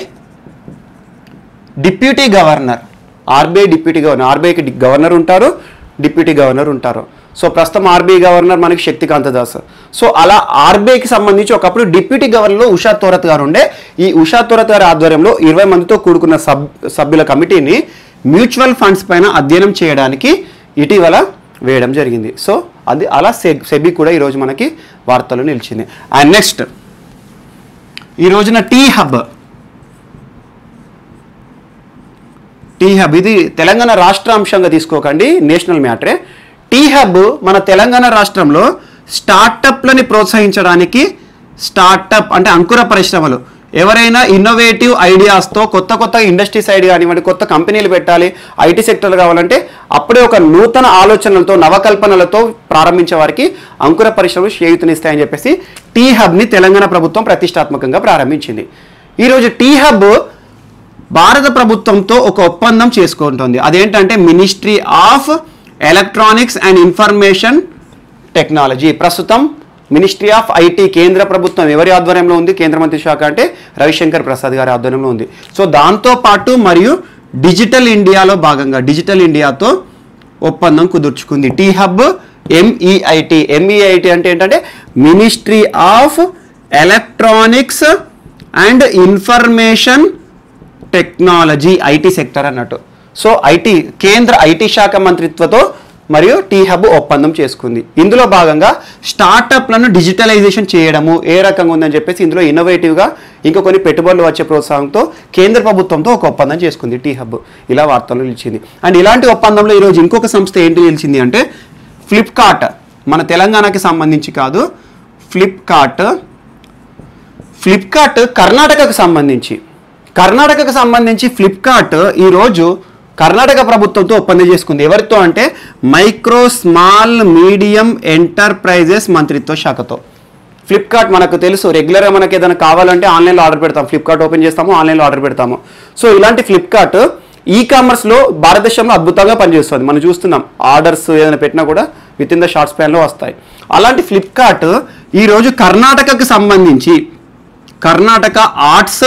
deputy governor RBI deputy governor ఆర్బీఐకి గవర్నర్ ఉంటారు డిప్యూటీ గవర్నర్ ఉంటారు సో ప్రస్తుతం ఆర్బీఐ గవర్నర్ మనకి శక్తికాంత దాస్ సో అలా ఆర్బీఐకి సంబంధించి ఒకప్పుడు డిప్యూటీ గవర్నర్లో ఉషా తోరత్ గారు ఉండే ఈ ఉషా తోరత్ గారి ఆధ్వర్యంలో ఇరవై మందితో కూడుకున్న సబ్ సభ్యుల కమిటీని మ్యూచువల్ ఫండ్స్ పైన అధ్యయనం చేయడానికి ఇటీవల వేయడం జరిగింది సో అది అలా సె సెబీ కూడా ఈరోజు మనకి వార్తల్లో నిలిచింది అండ్ నెక్స్ట్ ఈ రోజున టీ హబ్ టీ హబ్ ఇది తెలంగాణ రాష్ట్ర అంశంగా తీసుకోకండి నేషనల్ మ్యాటరే టీ హబ్ మన తెలంగాణ రాష్ట్రంలో స్టార్టప్లని ప్రోత్సహించడానికి స్టార్టప్ అంటే అంకుర పరిశ్రమలు ఎవరైనా ఇన్నోవేటివ్ ఐడియాస్తో కొత్త కొత్త ఇండస్ట్రీ సైడ్ కానివ్వండి కొత్త కంపెనీలు పెట్టాలి ఐటీ సెక్టర్ కావాలంటే అప్పుడే ఒక నూతన ఆలోచనలతో నవకల్పనలతో ప్రారంభించే వారికి అంకుర పరిశ్రమలు చేయూతనిస్తాయని చెప్పేసి టీ హబ్ని తెలంగాణ ప్రభుత్వం ప్రతిష్టాత్మకంగా ప్రారంభించింది ఈరోజు టీ హబ్ భారత ప్రభుత్వంతో ఒక ఒప్పందం చేసుకుంటుంది అదేంటంటే ministry of electronics and information technology ప్రస్తుతం మినిస్ట్రీ ఆఫ్ ఐటీ కేంద్ర ప్రభుత్వం ఎవరి ఆధ్వర్యంలో ఉంది కేంద్ర మంత్రి శాఖ అంటే రవిశంకర్ ప్రసాద్ గారి ఆధ్వర్యంలో ఉంది సో దాంతో పాటు మరియు డిజిటల్ ఇండియాలో భాగంగా డిజిటల్ ఇండియాతో ఒప్పందం కుదుర్చుకుంది టీ హబ్ ఎంఈఐటి ఎంఈఐటి అంటే ఏంటంటే ministry of electronics and information technology IT sector అన్నట్టు సో ఐటీ కేంద్ర ఐటీ శాఖ మంత్రిత్వతో మరియు టీ హబ్ ఒప్పందం చేసుకుంది ఇందులో భాగంగా స్టార్టప్లను డిజిటలైజేషన్ చేయడము ఏ రకంగా ఉందని చెప్పేసి ఇందులో ఇన్నోవేటివ్గా ఇంకా కొన్ని పెట్టుబడులు వచ్చే ప్రోత్సాహంతో కేంద్ర ప్రభుత్వంతో ఒక ఒప్పందం చేసుకుంది టీ హబ్ ఇలా వార్తలు నిలిచింది అండ్ ఇలాంటి ఒప్పందంలో ఈరోజు ఇంకొక సంస్థ ఏంటి నిలిచింది అంటే ఫ్లిప్కార్ట్ మన తెలంగాణకి సంబంధించి కాదు ఫ్లిప్కార్ట్ ఫ్లిప్కార్ట్ కర్ణాటకకు సంబంధించి కర్ణాటకకు సంబంధించి ఫ్లిప్కార్ట్ ఈరోజు కర్ణాటక ప్రభుత్వంతో ఒప్పందం చేసుకుంది ఎవరితో అంటే మైక్రో స్మాల్ మీడియం ఎంటర్ప్రైజెస్ మంత్రిత్వ శాఖతో ఫ్లిప్కార్ట్ మనకు తెలుసు రెగ్యులర్గా మనకి ఏదైనా కావాలంటే ఆన్లైన్లో ఆర్డర్ పెడతాం ఫ్లిప్కార్ట్ ఓపెన్ చేస్తాము ఆన్లైన్లో ఆర్డర్ పెడతాము సో ఇలాంటి ఫ్లిప్కార్ట్ ఈ కామర్స్లో భారతదేశంలో అద్భుతంగా పనిచేస్తుంది మనం చూస్తున్నాం ఆర్డర్స్ ఏదైనా పెట్టినా కూడా విత్ ఇన్ ద షార్ట్ స్పాన్లో వస్తాయి అలాంటి ఫ్లిప్కార్ట్ ఈరోజు కర్ణాటకకు సంబంధించి కర్ణాటక ఆర్ట్స్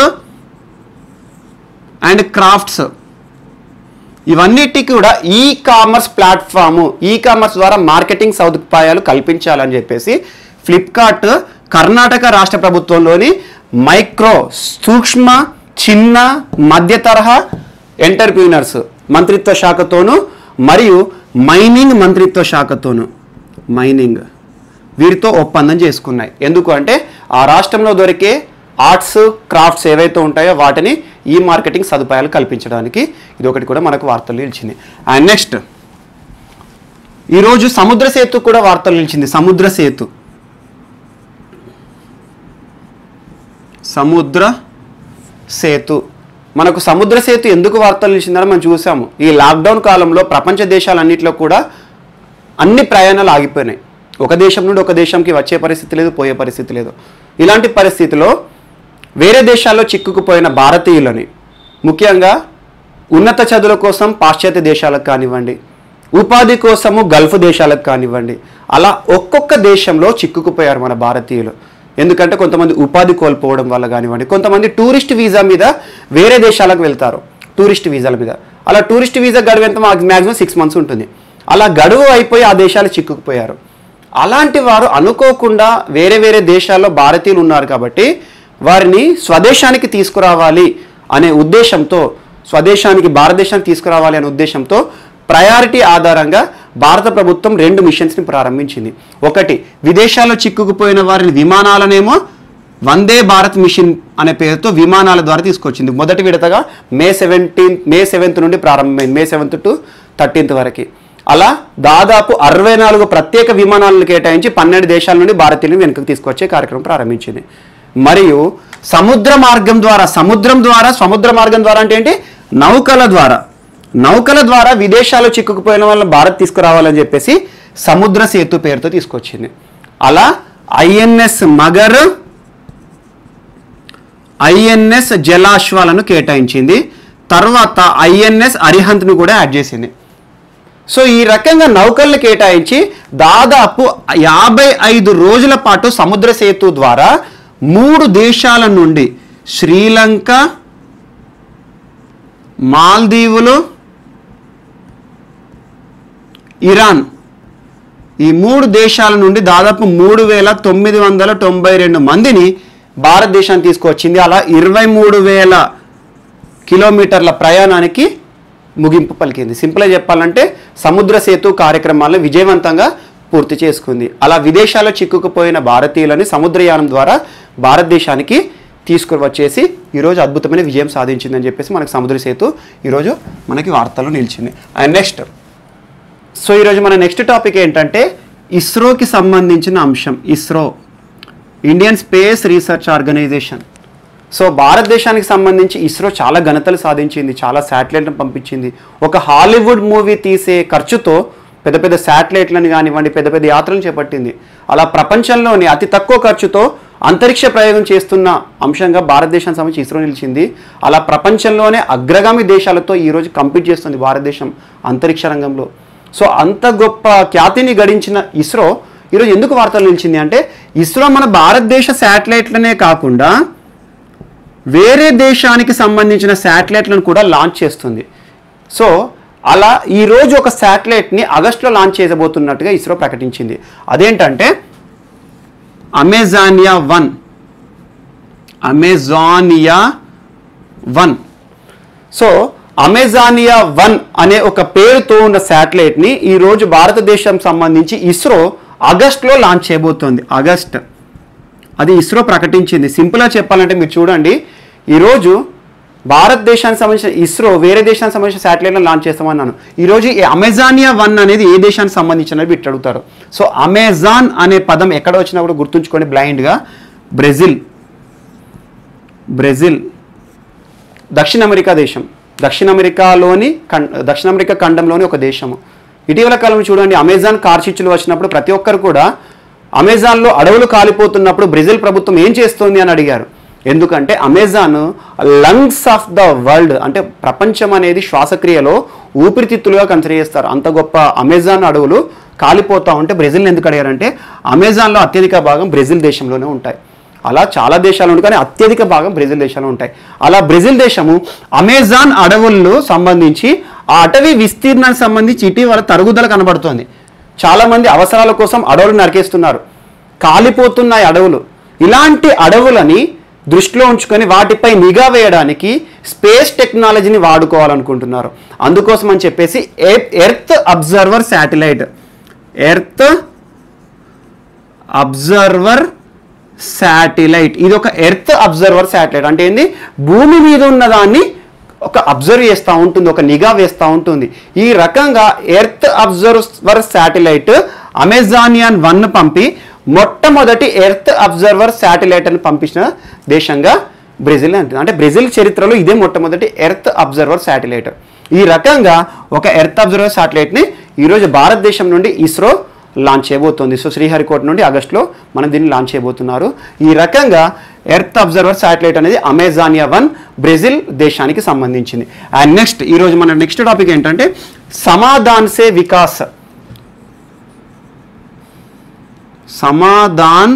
అండ్ క్రాఫ్ట్స్ ఇవన్నిటికీ కూడా e commerce platform e commerce ద్వారా మార్కెటింగ్ సదుపాయాలు కల్పించాలని చెప్పేసి ఫ్లిప్కార్ట్ కర్ణాటక రాష్ట్ర ప్రభుత్వంలోని మైక్రో సూక్ష్మ చిన్న మధ్య తరహా ఎంటర్ప్రీనర్స్ మంత్రిత్వ శాఖతోనూ మరియు మైనింగ్ మంత్రిత్వ శాఖతోనూ మైనింగ్ వీరితో ఒప్పందం చేసుకున్నాయి ఎందుకు అంటే ఆ రాష్ట్రంలో దొరికే ఆర్ట్స్ క్రాఫ్ట్స్ ఏవైతే ఉంటాయో వాటిని ఈ మార్కెటింగ్ సదుపాయాలు కల్పించడానికి ఇది ఒకటి కూడా మనకు వార్తలు నిలిచింది అండ్ నెక్స్ట్ ఈరోజు సముద్ర సేతు కూడా వార్తలు నిలిచింది సముద్ర సేతు సముద్ర సేతు మనకు సముద్ర సేతు ఎందుకు వార్తలు నిలిచిందని మనం చూసాము ఈ లాక్డౌన్ కాలంలో ప్రపంచ దేశాలన్నింటిలో కూడా అన్ని ప్రయాణాలు ఆగిపోయినాయి ఒక దేశం నుండి ఒక దేశంకి వచ్చే పరిస్థితి లేదు పోయే పరిస్థితి లేదు ఇలాంటి పరిస్థితిలో వేరే దేశాల్లో చిక్కుకుపోయిన భారతీయులని ముఖ్యంగా ఉన్నత చదువుల కోసం పాశ్చాత్య దేశాలకు కానివ్వండి ఉపాధి కోసము గల్ఫ్ దేశాలకు కానివ్వండి అలా ఒక్కొక్క దేశంలో చిక్కుకుపోయారు మన భారతీయులు ఎందుకంటే కొంతమంది ఉపాధి కోల్పోవడం వల్ల కానివ్వండి కొంతమంది టూరిస్ట్ వీసా మీద వేరే దేశాలకు వెళ్తారు టూరిస్ట్ వీసాల మీద అలా టూరిస్ట్ వీసా గడువు ఎంత మ్యాక్సిమం సిక్స్ మంత్స్ ఉంటుంది అలా గడువు అయిపోయి ఆ దేశాలు చిక్కుకుపోయారు అలాంటి వారు అనుకోకుండా వేరే వేరే దేశాల్లో భారతీయులు ఉన్నారు కాబట్టి వారిని స్వదేశానికి తీసుకురావాలి అనే ఉద్దేశంతో స్వదేశానికి భారతదేశానికి తీసుకురావాలి అనే ఉద్దేశంతో ప్రయారిటీ ఆధారంగా భారత ప్రభుత్వం రెండు మిషన్స్ని ప్రారంభించింది ఒకటి విదేశాల్లో చిక్కుకుపోయిన వారిని విమానాలనేమో వందే భారత్ మిషన్ అనే పేరుతో విమానాల ద్వారా తీసుకొచ్చింది మొదటి విడతగా మే సెవెంటీన్ మే సెవెంత్ నుండి ప్రారంభమైంది మే సెవెంత్ టు థర్టీన్త్ వరకు అలా దాదాపు అరవై నాలుగు ప్రత్యేక విమానాలను కేటాయించి పన్నెండు దేశాల నుండి భారతీయులను వెనుకకు తీసుకొచ్చే కార్యక్రమం ప్రారంభించింది మరియు సముద్ర మార్గం ద్వారా సముద్రం ద్వారా సముద్ర మార్గం ద్వారా అంటే ఏంటి నౌకల ద్వారా నౌకల ద్వారా విదేశాల్లో చిక్కుకుపోయిన వాళ్ళని భారత్ తీసుకురావాలని చెప్పేసి సముద్ర సేతు పేరుతో తీసుకొచ్చింది అలా ఐఎన్ఎస్ మగర్ ఐఎన్ఎస్ జలాశ్వాలను కేటాయించింది తర్వాత ఐఎన్ఎస్ అరిహంత్ను కూడా యాడ్ చేసింది సో ఈ రకంగా నౌకల్ని కేటాయించి దాదాపు యాభై ఐదు రోజుల పాటు సముద్ర సేతు ద్వారా మూడు దేశాల నుండి శ్రీలంక మాల్దీవులు ఇరాన్ ఈ మూడు దేశాల నుండి దాదాపు మూడు వేల తొమ్మిది వందల తొంభై రెండు మందిని భారతదేశానికి తీసుకొచ్చింది అలా ఇరవై మూడు వేల కిలోమీటర్ల ప్రయాణానికి ముగింపు పలికింది సింపుల్గా చెప్పాలంటే సముద్ర సేతు కార్యక్రమాలను విజయవంతంగా పూర్తి చేసుకుంది అలా విదేశాల్లో చిక్కుకుపోయిన భారతీయులని సముద్రయానం ద్వారా భారతదేశానికి తీసుకుని వచ్చేసి ఈరోజు అద్భుతమైన విజయం సాధించిందని చెప్పేసి మనకు సముద్ర సేతు ఈరోజు మనకి వార్తల్లో నిలిచింది అండ్ నెక్స్ట్ సో ఈరోజు మన నెక్స్ట్ టాపిక్ ఏంటంటే ఇస్రోకి సంబంధించిన అంశం ISRO Indian space research organization so భారతదేశానికి సంబంధించి ఇస్రో చాలా ఘనతలు సాధించింది చాలా శాటిలైట్లను పంపించింది ఒక హాలీవుడ్ మూవీ తీసే ఖర్చుతో పెద్ద పెద్ద శాటిలైట్లను కానివ్వండి పెద్ద పెద్ద యాత్రలను చేపట్టింది అలా ప్రపంచంలోని అతి తక్కువ ఖర్చుతో అంతరిక్ష ప్రయోగం చేస్తున్న అంశంగా భారతదేశానికి సంబంధించి ఇస్రో నిలిచింది అలా ప్రపంచంలోనే అగ్రగామి దేశాలతో ఈరోజు కంపీట్ చేస్తుంది భారతదేశం అంతరిక్ష రంగంలో సో అంత గొప్ప ఖ్యాతిని గడించిన ఇస్రో ఈరోజు ఎందుకు వార్తలు నిలిచింది అంటే ఇస్రో మన భారతదేశ శాటిలైట్లనే కాకుండా వేరే దేశానికి సంబంధించిన శాటిలైట్లను కూడా లాంచ్ చేస్తుంది సో అలా ఈరోజు ఒక శాటిలైట్ని ఆగస్టులో లాంచ్ చేయబోతున్నట్టుగా ఇస్రో ప్రకటించింది అదేంటంటే Amazonia one Amazonia one so Amazonia one అనే ఒక పేరుతో ఉన్న శాటిలైట్ని ఈరోజు భారతదేశం సంబంధించి ఇస్రో ఆగస్టులో లాంచ్ చేయబోతోంది ఆగస్ట్ అది ఇస్రో ప్రకటించింది సింపుల్గా చెప్పాలంటే మీరు చూడండి ఈరోజు భారతదేశానికి సంబంధించిన ఇస్రో వేరే దేశానికి సంబంధించిన శాటిలైట్లను లాంచ్ చేస్తామన్నాను ఈరోజు ఈ అమెజానియా వన్ అనేది ఏ దేశానికి సంబంధించినది బిట్ అడుగుతారు సో అమెజాన్ అనే పదం ఎక్కడ వచ్చినా కూడా గుర్తుంచుకోండి బ్లైండ్గా బ్రెజిల్ బ్రెజిల్ దక్షిణ అమెరికా దేశం దక్షిణ అమెరికాలోని ఖండ దక్షిణ అమెరికా ఖండంలోని ఒక దేశము ఇటీవల కాలంలో చూడండి అమెజాన్ కార్చిచ్చులు వచ్చినప్పుడు ప్రతి ఒక్కరు కూడా అమెజాన్లో అడవులు కాలిపోతున్నప్పుడు బ్రెజిల్ ప్రభుత్వం ఏం చేస్తోంది అని అడిగారు ఎందుకంటే Amazon lungs of the world అంటే ప్రపంచం అనేది శ్వాసక్రియలో ఊపిరితిత్తులుగా కన్సిడర్ చేస్తారు అంత గొప్ప అమెజాన్ అడవులు కాలిపోతా ఉంటే బ్రెజిల్ని ఎందుకు అడిగారంటే అమెజాన్లో అత్యధిక భాగం బ్రెజిల్ దేశంలోనే ఉంటాయి అలా చాలా దేశాలు ఉంటాయి కానీ అత్యధిక భాగం బ్రెజిల్ దేశాలు ఉంటాయి అలా బ్రెజిల్ దేశము అమెజాన్ అడవుల్లో సంబంధించి ఆ అటవీ విస్తీర్ణానికి సంబంధించి ఇటీవల తరుగుదల కనబడుతోంది చాలామంది అవసరాల కోసం అడవులు నరికేస్తున్నారు కాలిపోతున్న ఈ అడవులు ఇలాంటి అడవులని దృష్టిలో ఉంచుకొని వాటిపై నిఘా వేయడానికి స్పేస్ టెక్నాలజీని వాడుకోవాలనుకుంటున్నారు అందుకోసం అని చెప్పేసి earth observer satellite earth observer satellite ఇది ఒక ఎర్త్ అబ్జర్వర్ శాటిలైట్ అంటే ఏంది భూమి మీద ఉన్న దాన్ని ఒక అబ్జర్వ్ చేస్తూ ఉంటుంది ఒక నిఘా వేస్తూ ఉంటుంది ఈ రకంగా earth observer satellite Amazonian one పంపి మొట్టమొదటి ఎర్త్ అబ్జర్వర్ శాటిలైట్ అని పంపించిన దేశంగా బ్రెజిల్ అంటుంది అంటే బ్రెజిల్ చరిత్రలో ఇదే మొట్టమొదటి ఎర్త్ అబ్జర్వర్ శాటిలైట్ ఈ రకంగా ఒక ఎర్త్ అబ్జర్వర్ శాటిలైట్ని ఈరోజు భారతదేశం నుండి ఇస్రో లాంచ్ చేయబోతోంది సో శ్రీహరికోట నుండి ఆగస్టులో మనం దీన్ని లాంచ్ చేయబోతున్నారు ఈ రకంగా ఎర్త్ అబ్జర్వర్ శాటిలైట్ అనేది అమెజానియా వన్ బ్రెజిల్ దేశానికి సంబంధించింది అండ్ నెక్స్ట్ ఈరోజు మన నెక్స్ట్ టాపిక్ ఏంటంటే సమాధాన్ సే వికాస్ సమాధాన్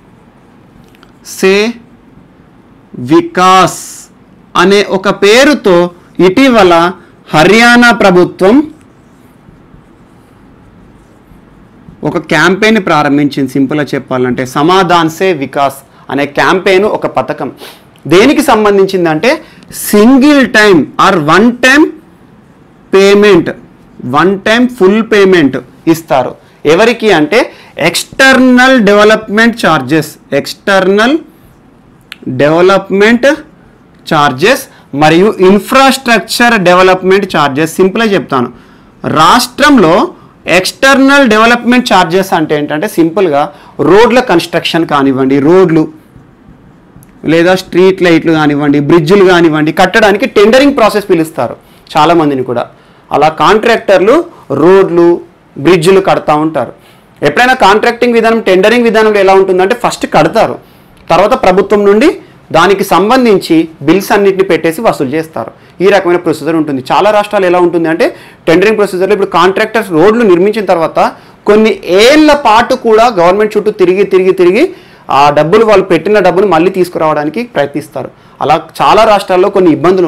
సే వికాస్ అనే ఒక పేరుతో ఇటీవల హర్యానా ప్రభుత్వం ఒక క్యాంపెయిన్ ప్రారంభించింది సింపుల్గా చెప్పాలంటే సమాధాన్ సే వికాస్ అనే క్యాంపెయిన్ ఒక పథకం దేనికి సంబంధించిందంటే single time or one time payment one time full payment ఇస్తారు ఎవరికి అంటే external development charges external development charges మరియు ఇన్ఫ్రాస్ట్రక్చర్ డెవలప్మెంట్ ఛార్జెస్ సింపుల్గా చెప్తాను రాష్ట్రంలో ఎక్స్టర్నల్ డెవలప్మెంట్ ఛార్జెస్ అంటే ఏంటంటే సింపుల్గా రోడ్ల కన్స్ట్రక్షన్ కానివ్వండి రోడ్లు లేదా స్ట్రీట్ లైట్లు కానివ్వండి బ్రిడ్జులు కానివ్వండి కట్టడానికి టెండరింగ్ ప్రాసెస్ పిలుస్తారు చాలామందిని కూడా అలా కాంట్రాక్టర్లు రోడ్లు బ్రిడ్జులు కడతా ఉంటారు ఎప్పుడైనా కాంట్రాక్టింగ్ విధానం టెండరింగ్ విధానంలో ఎలా ఉంటుందంటే ఫస్ట్ కడతారు తర్వాత ప్రభుత్వం నుండి దానికి సంబంధించి బిల్స్ అన్నింటిని పెట్టేసి వసూలు చేస్తారు ఈ రకమైన ప్రొసీజర్ ఉంటుంది చాలా రాష్ట్రాలు ఎలా ఉంటుంది అంటే టెండరింగ్ ప్రొసీజర్లో ఇప్పుడు కాంట్రాక్టర్స్ రోడ్లు నిర్మించిన తర్వాత కొన్ని ఏళ్ల పాటు కూడా గవర్నమెంట్ చుట్టూ తిరిగి తిరిగి తిరిగి ఆ డబ్బులు వాళ్ళు పెట్టిన డబ్బులు మళ్ళీ తీసుకురావడానికి ప్రయత్నిస్తారు అలా చాలా రాష్ట్రాల్లో కొన్ని ఇబ్బందులు ఉన్నాయి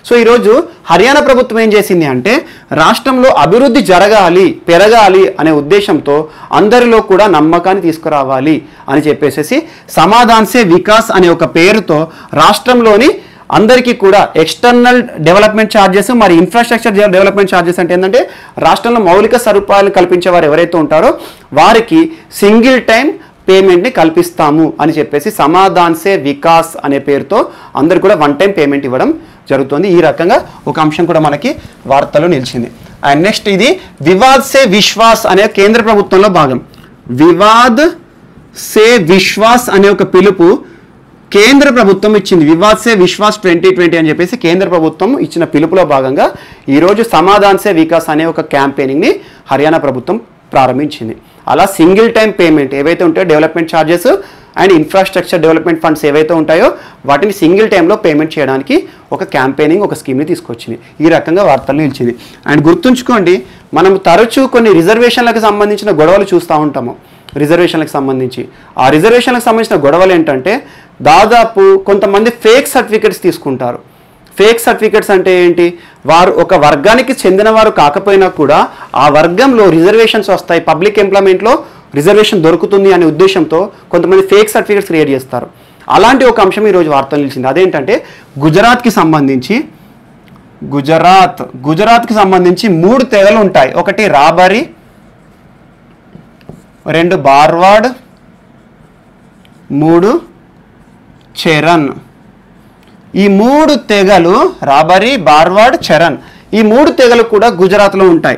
సో ఈరోజు హర్యానా ప్రభుత్వం ఏం చేసింది అంటే రాష్ట్రంలో అభివృద్ధి జరగాలి పెరగాలి అనే ఉద్దేశంతో అందరిలో కూడా నమ్మకాన్ని తీసుకురావాలి అని చెప్పేసి సమాధాన్ సే వికాస్ అనే ఒక పేరుతో రాష్ట్రంలోని అందరికీ కూడా ఎక్స్టర్నల్ డెవలప్మెంట్ ఛార్జెస్ మరి ఇన్ఫ్రాస్ట్రక్చర్ డెవలప్మెంట్ ఛార్జెస్ అంటే ఏంటంటే రాష్ట్రంలో మౌలిక సదుపాయాలు కల్పించే వారు ఎవరైతే ఉంటారో వారికి సింగిల్ టైం పేమెంట్ని కల్పిస్తాము అని చెప్పేసి సమాధాన్ సే వికాస్ అనే పేరుతో అందరు కూడా వన్ టైం పేమెంట్ ఇవ్వడం జరుగుతుంది ఈ రకంగా ఒక అంశం కూడా మనకి వార్తలో నిలిచింది అండ్ నెక్స్ట్ ఇది వివాద్ సే విశ్వాస్ అనే కేంద్ర ప్రభుత్వంలో భాగం వివాద్ సే విశ్వాస్ అనే ఒక పిలుపు కేంద్ర ప్రభుత్వం ఇచ్చింది వివాద్ సే విశ్వాస్ ట్వంటీ ట్వంటీ అని చెప్పేసి కేంద్ర ప్రభుత్వం ఇచ్చిన పిలుపులో భాగంగా ఈరోజు సమాధాన్ సే వికాస్ అనే ఒక క్యాంపెయినింగ్ని హర్యానా ప్రభుత్వం ప్రారంభించింది అలా సింగిల్ టైం పేమెంట్ ఏవైతే ఉంటాయో development charges and infrastructure development funds ఏవైతే ఉంటాయో వాటిని సింగిల్ టైంలో పేమెంట్ చేయడానికి ఒక క్యాంపెయినింగ్ ఒక స్కీమ్ని తీసుకొచ్చింది ఈ రకంగా వార్తలు నిలిచింది అండ్ గుర్తుంచుకోండి మనం తరచూ కొన్ని రిజర్వేషన్లకు సంబంధించిన గొడవలు చూస్తూ ఉంటాము రిజర్వేషన్లకు సంబంధించి ఆ రిజర్వేషన్లకు సంబంధించిన గొడవలు ఏంటంటే దాదాపు కొంతమంది ఫేక్ సర్టిఫికెట్స్ తీసుకుంటారు ఫేక్ సర్టిఫికెట్స్ అంటే ఏంటి వారు ఒక వర్గానికి చెందిన వారు కాకపోయినా కూడా ఆ వర్గంలో రిజర్వేషన్స్ వస్తాయి పబ్లిక్ ఎంప్లాయ్మెంట్లో రిజర్వేషన్ దొరుకుతుంది అనే ఉద్దేశంతో కొంతమంది ఫేక్ సర్టిఫికెట్స్ క్రియేట్ చేస్తారు అలాంటి ఒక అంశం ఈరోజు వార్తలు నిలిచింది అదేంటంటే గుజరాత్కి సంబంధించి గుజరాత్ గుజరాత్కి సంబంధించి మూడు తెగలు ఉంటాయి ఒకటి రాబరీ రెండు బార్వాడ్ మూడు చరణ్ ఈ మూడు తెగలు రాబరీ బార్వాడ్ చరణ్ ఈ మూడు తెగలు కూడా గుజరాత్లో ఉంటాయి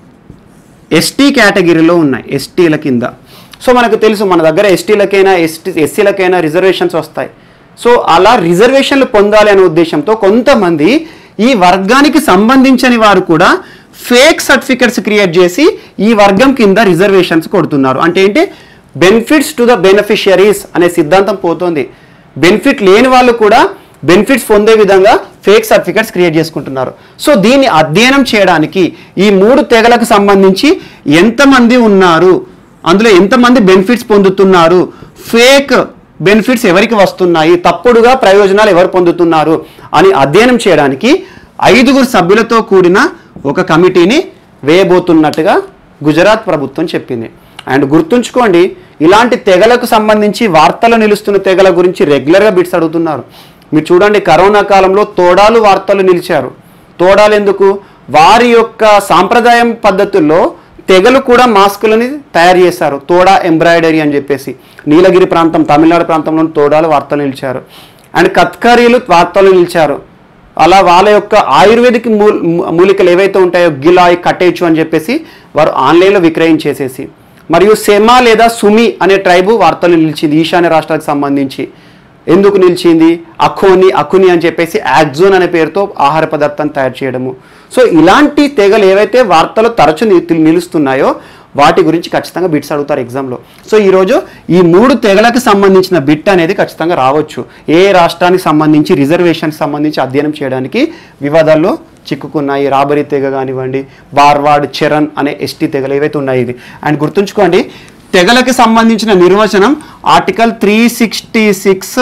ఎస్టీ కేటగిరీలో ఉన్నాయి ఎస్టీల కింద సో మనకు తెలుసు మన దగ్గర ఎస్టీలకైనా ఎస్టీ ఎస్సీలకైనా రిజర్వేషన్స్ వస్తాయి సో అలా రిజర్వేషన్లు పొందాలి అనే ఉద్దేశంతో కొంతమంది ఈ వర్గానికి సంబంధించని వారు కూడా ఫేక్ సర్టిఫికెట్స్ క్రియేట్ చేసి ఈ వర్గం కింద రిజర్వేషన్స్ కొడుతున్నారు అంటే ఏంటి బెనిఫిట్స్ టు ద బెనిఫిషియరీస్ అనే సిద్ధాంతం పోతుంది బెనిఫిట్ లేని వాళ్ళు కూడా బెనిఫిట్స్ పొందే విధంగా ఫేక్ సర్టిఫికెట్స్ క్రియేట్ చేసుకుంటున్నారు సో దీన్ని అధ్యయనం చేయడానికి ఈ మూడు తెగలకు సంబంధించి ఎంతమంది ఉన్నారు అందులో ఎంతమంది బెనిఫిట్స్ పొందుతున్నారు ఫేక్ బెనిఫిట్స్ ఎవరికి వస్తున్నాయి తప్పుడుగా ప్రయోజనాలు ఎవరు పొందుతున్నారు అని అధ్యయనం చేయడానికి ఐదుగురు సభ్యులతో కూడిన ఒక కమిటీని వేయబోతున్నట్టుగా గుజరాత్ ప్రభుత్వం చెప్పింది అండ్ గుర్తుంచుకోండి ఇలాంటి తెగలకు సంబంధించి వార్తలు నిలుస్తున్న తెగల గురించి రెగ్యులర్గా బిట్స్ అడుగుతున్నారు మీరు చూడండి కరోనా కాలంలో తోడాలు వార్తలు నిలిచారు తోడాలు ఎందుకు వారి యొక్క సాంప్రదాయం పద్ధతుల్లో తెగలు కూడా మాస్కులని తయారు చేశారు తోడా ఎంబ్రాయిడరీ అని చెప్పేసి నీలగిరి ప్రాంతం తమిళనాడు ప్రాంతంలోని తోడాలు వార్తలు నిలిచారు అండ్ కత్కరీలు వార్తలు నిలిచారు అలా వాళ్ళ యొక్క ఆయుర్వేదిక్ మూల్ మూలికలు ఏవైతే ఉంటాయో గిలాయ్ కటేచు అని చెప్పేసి వారు ఆన్లైన్లో విక్రయించేసేసి మరియు సెమా లేదా సుమి అనే ట్రైబు వార్తలు నిలిచింది ఈశాన్య రాష్ట్రాలకు సంబంధించి ఎందుకు నిలిచింది అఖోని అఖుని అని చెప్పేసి యాక్జోన్ అనే పేరుతో ఆహార పదార్థాన్ని తయారు చేయడము సో ఇలాంటి తెగలు ఏవైతే వార్తలు తరచు ని- నిలుస్తున్నాయో వాటి గురించి ఖచ్చితంగా బిట్స్ అడుగుతారు ఎగ్జామ్లో సో ఈరోజు ఈ మూడు తెగలకు సంబంధించిన బిట్ అనేది ఖచ్చితంగా రావచ్చు ఏ రాష్ట్రానికి సంబంధించి రిజర్వేషన్కి సంబంధించి అధ్యయనం చేయడానికి వివాదాల్లో చిక్కుకున్నాయి రాబరీ తెగ కానివ్వండి బార్వాడ్ చరణ్ అనే ఎస్టీ తెగలు ఏవైతే ఉన్నాయి ఇది అండ్ గుర్తుంచుకోండి తెగలకి సంబంధించిన నిర్వచనం article three sixty six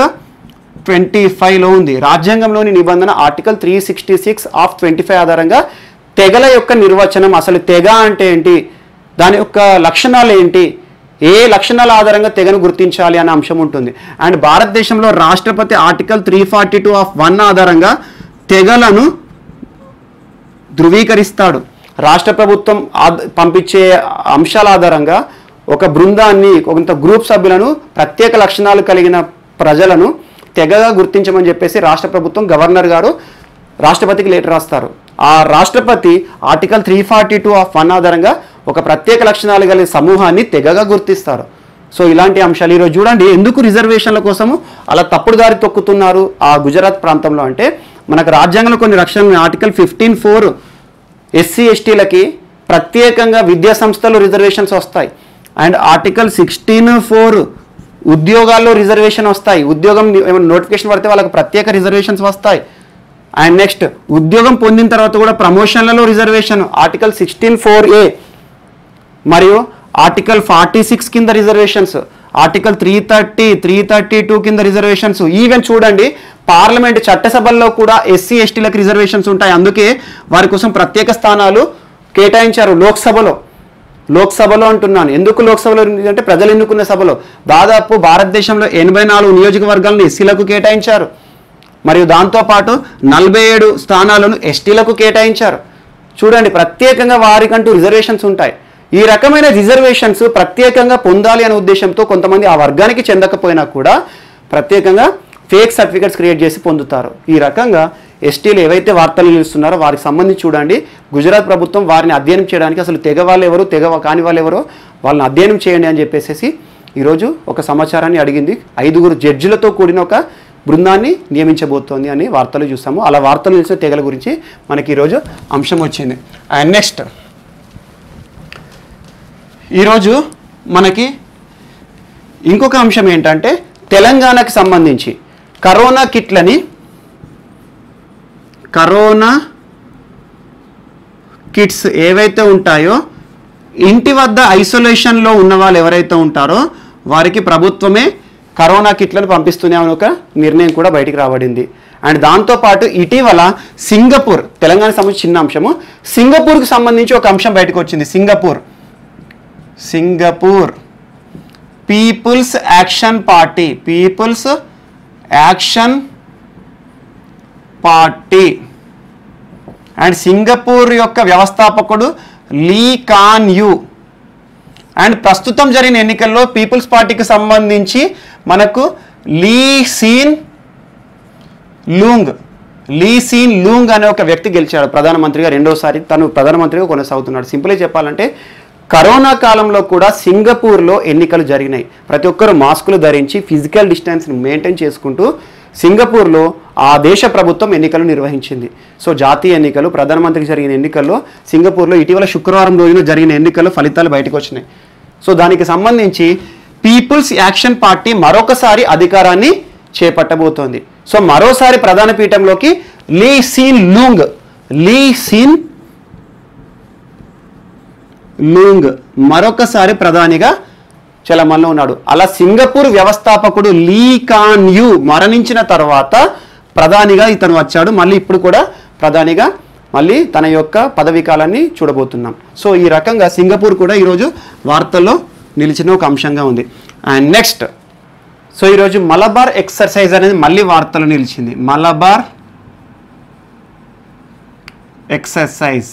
twenty ఫైవ్లో ఉంది రాజ్యాంగంలోని నిబంధన article three sixty six of twenty five ఆధారంగా తెగల యొక్క నిర్వచనం అసలు తెగ అంటే ఏంటి దాని యొక్క లక్షణాలు ఏంటి ఏ లక్షణాల ఆధారంగా తెగను గుర్తించాలి అనే అంశం ఉంటుంది అండ్ భారతదేశంలో రాష్ట్రపతి article three forty two of one ఆధారంగా తెగలను ధృవీకరిస్తాడు రాష్ట్ర ప్రభుత్వం ఆద్- పంపించే అంశాల ఆధారంగా ఒక బృందాన్ని కొంత గ్రూప్ సభ్యులను ప్రత్యేక లక్షణాలు కలిగిన ప్రజలను తెగగా గుర్తించమని చెప్పేసి రాష్ట్ర ప్రభుత్వం గవర్నర్ గారు రాష్ట్రపతికి లెటర్ రాస్తారు ఆ రాష్ట్రపతి article three forty two of one ఆధారంగా ఒక ప్రత్యేక లక్షణాలు కలిగిన సమూహాన్ని తెగగా గుర్తిస్తారు సో ఇలాంటి అంశాలు ఈరోజు చూడండి ఎందుకు రిజర్వేషన్ల కోసము అలా తప్పుడు దారి తొక్కుతున్నారు ఆ గుజరాత్ ప్రాంతంలో అంటే మనకు రాజ్యాంగంలో కొన్ని రక్షణలు ఆర్టికల్ ఫిఫ్టీన్ ఫోర్ ఎస్సీ ఎస్టీలకి ప్రత్యేకంగా విద్యా సంస్థలు రిజర్వేషన్స్ వస్తాయి అండ్ ఆర్టికల్ సిక్స్టీన్ ఫోర్ ఉద్యోగాల్లో రిజర్వేషన్ వస్తాయి ఉద్యోగం ఏమైనా నోటిఫికేషన్ పడితే వాళ్ళకి ప్రత్యేక రిజర్వేషన్స్ వస్తాయి అండ్ నెక్స్ట్ ఉద్యోగం పొందిన తర్వాత కూడా ప్రమోషన్లలో reservation article sixteen four A మరియు ఆర్టికల్ ఫార్టీ సిక్స్ కింద reservations article three thirty three thirty two కింద రిజర్వేషన్స్ ఈవెన్ చూడండి పార్లమెంట్ చట్టసభల్లో కూడా ఎస్సీ ఎస్టీలకు రిజర్వేషన్స్ ఉంటాయి అందుకే వారి కోసం ప్రత్యేక స్థానాలు కేటాయించారు లోక్సభలో లోక్సభలో అంటున్నాను ఎందుకు లోక్సభలో అంటే ప్రజలు ఎన్నుకున్న సభలో దాదాపు భారతదేశంలో ఎనభై నాలుగు నియోజకవర్గాలను ఎస్సీలకు కేటాయించారు మరియు దాంతోపాటు నలభై ఏడు స్థానాలను ఎస్టీలకు కేటాయించారు చూడండి ప్రత్యేకంగా వారికంటూ రిజర్వేషన్స్ ఉంటాయి ఈ రకమైన రిజర్వేషన్స్ ప్రత్యేకంగా పొందాలి అనే ఉద్దేశంతో కొంతమంది ఆ వర్గానికి చెందకపోయినా కూడా ప్రత్యేకంగా ఫేక్ సర్టిఫికెట్స్ క్రియేట్ చేసి పొందుతారు ఈ రకంగా ఎస్టీలు ఏవైతే వార్తలు నిలుస్తున్నారో వారికి సంబంధించి చూడండి గుజరాత్ ప్రభుత్వం వారిని అధ్యయనం చేయడానికి అసలు తెగ వాళ్ళు ఎవరు తెగ కాని వాళ్ళు ఎవరో వాళ్ళని అధ్యయనం చేయండి అని చెప్పేసి ఈరోజు ఒక సమాచారాన్ని అడిగింది ఐదుగురు జడ్జిలతో కూడిన ఒక బృందాన్ని నియమించబోతోంది అని వార్తలు చూసాము అలా వార్తలు నిలిచిన తెగల గురించి మనకి ఈరోజు అంశం వచ్చింది అండ్ నెక్స్ట్ ఈరోజు మనకి ఇంకొక అంశం ఏంటంటే తెలంగాణకు సంబంధించి కరోనా కిట్లని కరోనా కిట్స్ ఏవైతే ఉంటాయో ఇంటి వద్ద ఐసోలేషన్లో ఉన్న వాళ్ళు ఎవరైతే ఉంటారో వారికి ప్రభుత్వమే కరోనా కిట్లను పంపిస్తూనే అని ఒక నిర్ణయం కూడా బయటికి రాబడింది అండ్ దాంతోపాటు ఇటీవల సింగపూర్ తెలంగాణకు సంబంధించి చిన్న అంశము సింగపూర్కి సంబంధించి ఒక అంశం బయటకు వచ్చింది Singapore Singapore People's Action Party People's Action Party and Singapore యొక్క వ్యవస్థాపకుడు లీ కాన్ యూ అండ్ ప్రస్తుతం జరిగిన ఎన్నికల్లో పీపుల్స్ పార్టీకి సంబంధించి మనకు Lee Hsien Loong Lee Hsien Loong అనే ఒక వ్యక్తి గెలిచాడు ప్రధానమంత్రిగా రెండోసారి తను ప్రధానమంత్రిగా కొనసాగుతున్నాడు సింపుల్గా చెప్పాలంటే కరోనా కాలంలో కూడా సింగపూర్లో ఎన్నికలు జరిగినాయి ప్రతి ఒక్కరు మాస్కులు ధరించి ఫిజికల్ డిస్టెన్స్ని మెయింటైన్ చేసుకుంటూ సింగపూర్లో ఆ దేశ ప్రభుత్వం ఎన్నికలు నిర్వహించింది సో జాతీయ ఎన్నికలు ప్రధానమంత్రికి జరిగిన ఎన్నికల్లో సింగపూర్లో ఇటీవల శుక్రవారం రోజున జరిగిన ఎన్నికల్లో ఫలితాలు బయటకు వచ్చినాయి సో దానికి సంబంధించి పీపుల్స్ యాక్షన్ పార్టీ మరొకసారి అధికారాన్ని చేపట్టబోతోంది సో మరోసారి ప్రధాన పీఠంలోకి Lee Hsien Loong Lee Hsien Loong మరొకసారి ప్రధానిగా చలమల్లో ఉన్నాడు అలా సింగపూర్ వ్యవస్థాపకుడు లీ కాన్ యూ మరణించిన తర్వాత ప్రధానిగా ఇతను వచ్చాడు మళ్ళీ ఇప్పుడు కూడా ప్రధానిగా మళ్ళీ తన యొక్క పదవీ కాలాన్ని చూడబోతున్నాం సో ఈ రకంగా సింగపూర్ కూడా ఈరోజు వార్తల్లో నిలిచిన ఒక అంశంగా ఉంది అండ్ నెక్స్ట్ సో ఈరోజు మలబార్ ఎక్సర్సైజ్ అనేది మళ్ళీ వార్తలు నిలిచింది మలబార్ ఎక్సర్సైజ్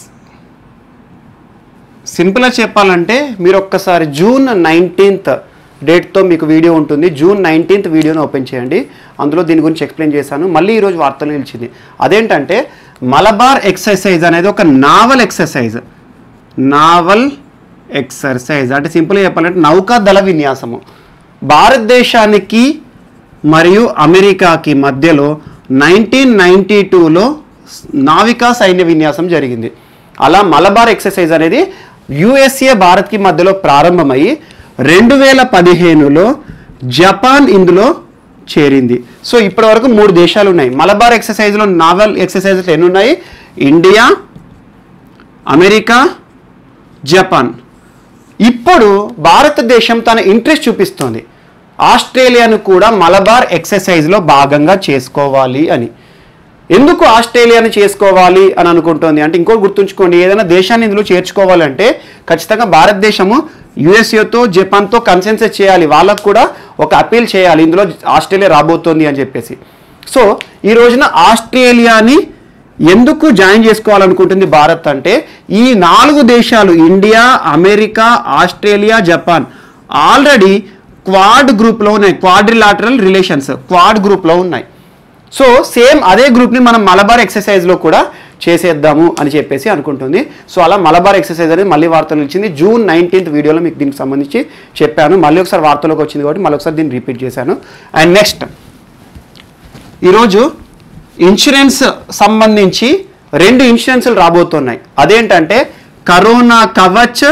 సింపుల్గా చెప్పాలంటే మీరు ఒక్కసారి జూన్ నైన్టీన్త్ డేట్తో మీకు వీడియో ఉంటుంది జూన్ నైన్టీన్త్ వీడియోని ఓపెన్ చేయండి అందులో దీని గురించి ఎక్స్ప్లెయిన్ చేశాను మళ్ళీ ఈరోజు వార్తలు నిలిచింది అదేంటంటే మలబార్ ఎక్సర్సైజ్ అనేది ఒక నావల్ ఎక్సర్సైజ్ నావల్ ఎక్సర్సైజ్ అంటే సింపుల్గా చెప్పాలంటే నౌకా దళ విన్యాసము భారతదేశానికి మరియు అమెరికాకి మధ్యలో నైన్టీన్ నైంటీ టూలో నావికా సైన్య విన్యాసం జరిగింది అలా మలబార్ ఎక్సర్సైజ్ అనేది యుఎస్ఏ భారత్కి మధ్యలో ప్రారంభమయ్యి రెండు వేల పదిహేనులో జపాన్ ఇందులో చేరింది సో ఇప్పటి వరకు మూడు దేశాలు ఉన్నాయి మలబార్ ఎక్సర్సైజ్లో నావల్ ఎక్సర్సైజెస్ ఎన్ని ఉన్నాయి ఇండియా అమెరికా జపాన్ ఇప్పుడు భారతదేశం తన ఇంట్రెస్ట్ చూపిస్తోంది ఆస్ట్రేలియాను కూడా మలబార్ ఎక్సర్సైజ్లో భాగంగా చేసుకోవాలి అని ఎందుకు ఆస్ట్రేలియాని చేసుకోవాలి అని అనుకుంటోంది అంటే ఇంకోటి గుర్తుంచుకోండి ఏదైనా దేశాన్ని ఇందులో చేర్చుకోవాలంటే ఖచ్చితంగా భారతదేశము యుఎస్ఏతో జపాన్తో కన్సెన్సెస్ చేయాలి వాళ్ళకు కూడా ఒక అపీల్ చేయాలి ఇందులో ఆస్ట్రేలియా రాబోతోంది అని చెప్పేసి సో ఈ రోజున ఆస్ట్రేలియాని ఎందుకు జాయిన్ చేసుకోవాలనుకుంటుంది భారత్ అంటే ఈ నాలుగు దేశాలు India America Australia Japan already Quad గ్రూప్లో ఉన్నాయి క్వాడ్రిలాటరల్ రిలేషన్స్ క్వాడ్ గ్రూప్లో ఉన్నాయి సో సేమ్ అదే గ్రూప్ని మనం మలబార్ ఎక్సర్సైజ్లో కూడా చేసేద్దాము అని చెప్పేసి అనుకుంటుంది సో అలా మలబార్ ఎక్సర్సైజ్ అనేది మళ్ళీ వార్తలు ఇచ్చింది జూన్ నైన్టీన్త్ వీడియోలో మీకు దీనికి సంబంధించి చెప్పాను మళ్ళీ ఒకసారి వార్తలోకి వచ్చింది కాబట్టి మళ్ళీ ఒకసారి దీన్ని రిపీట్ చేశాను అండ్ నెక్స్ట్ ఈరోజు ఇన్సూరెన్స్ సంబంధించి రెండు ఇన్సూరెన్స్లు రాబోతున్నాయి అదేంటంటే corona Kavach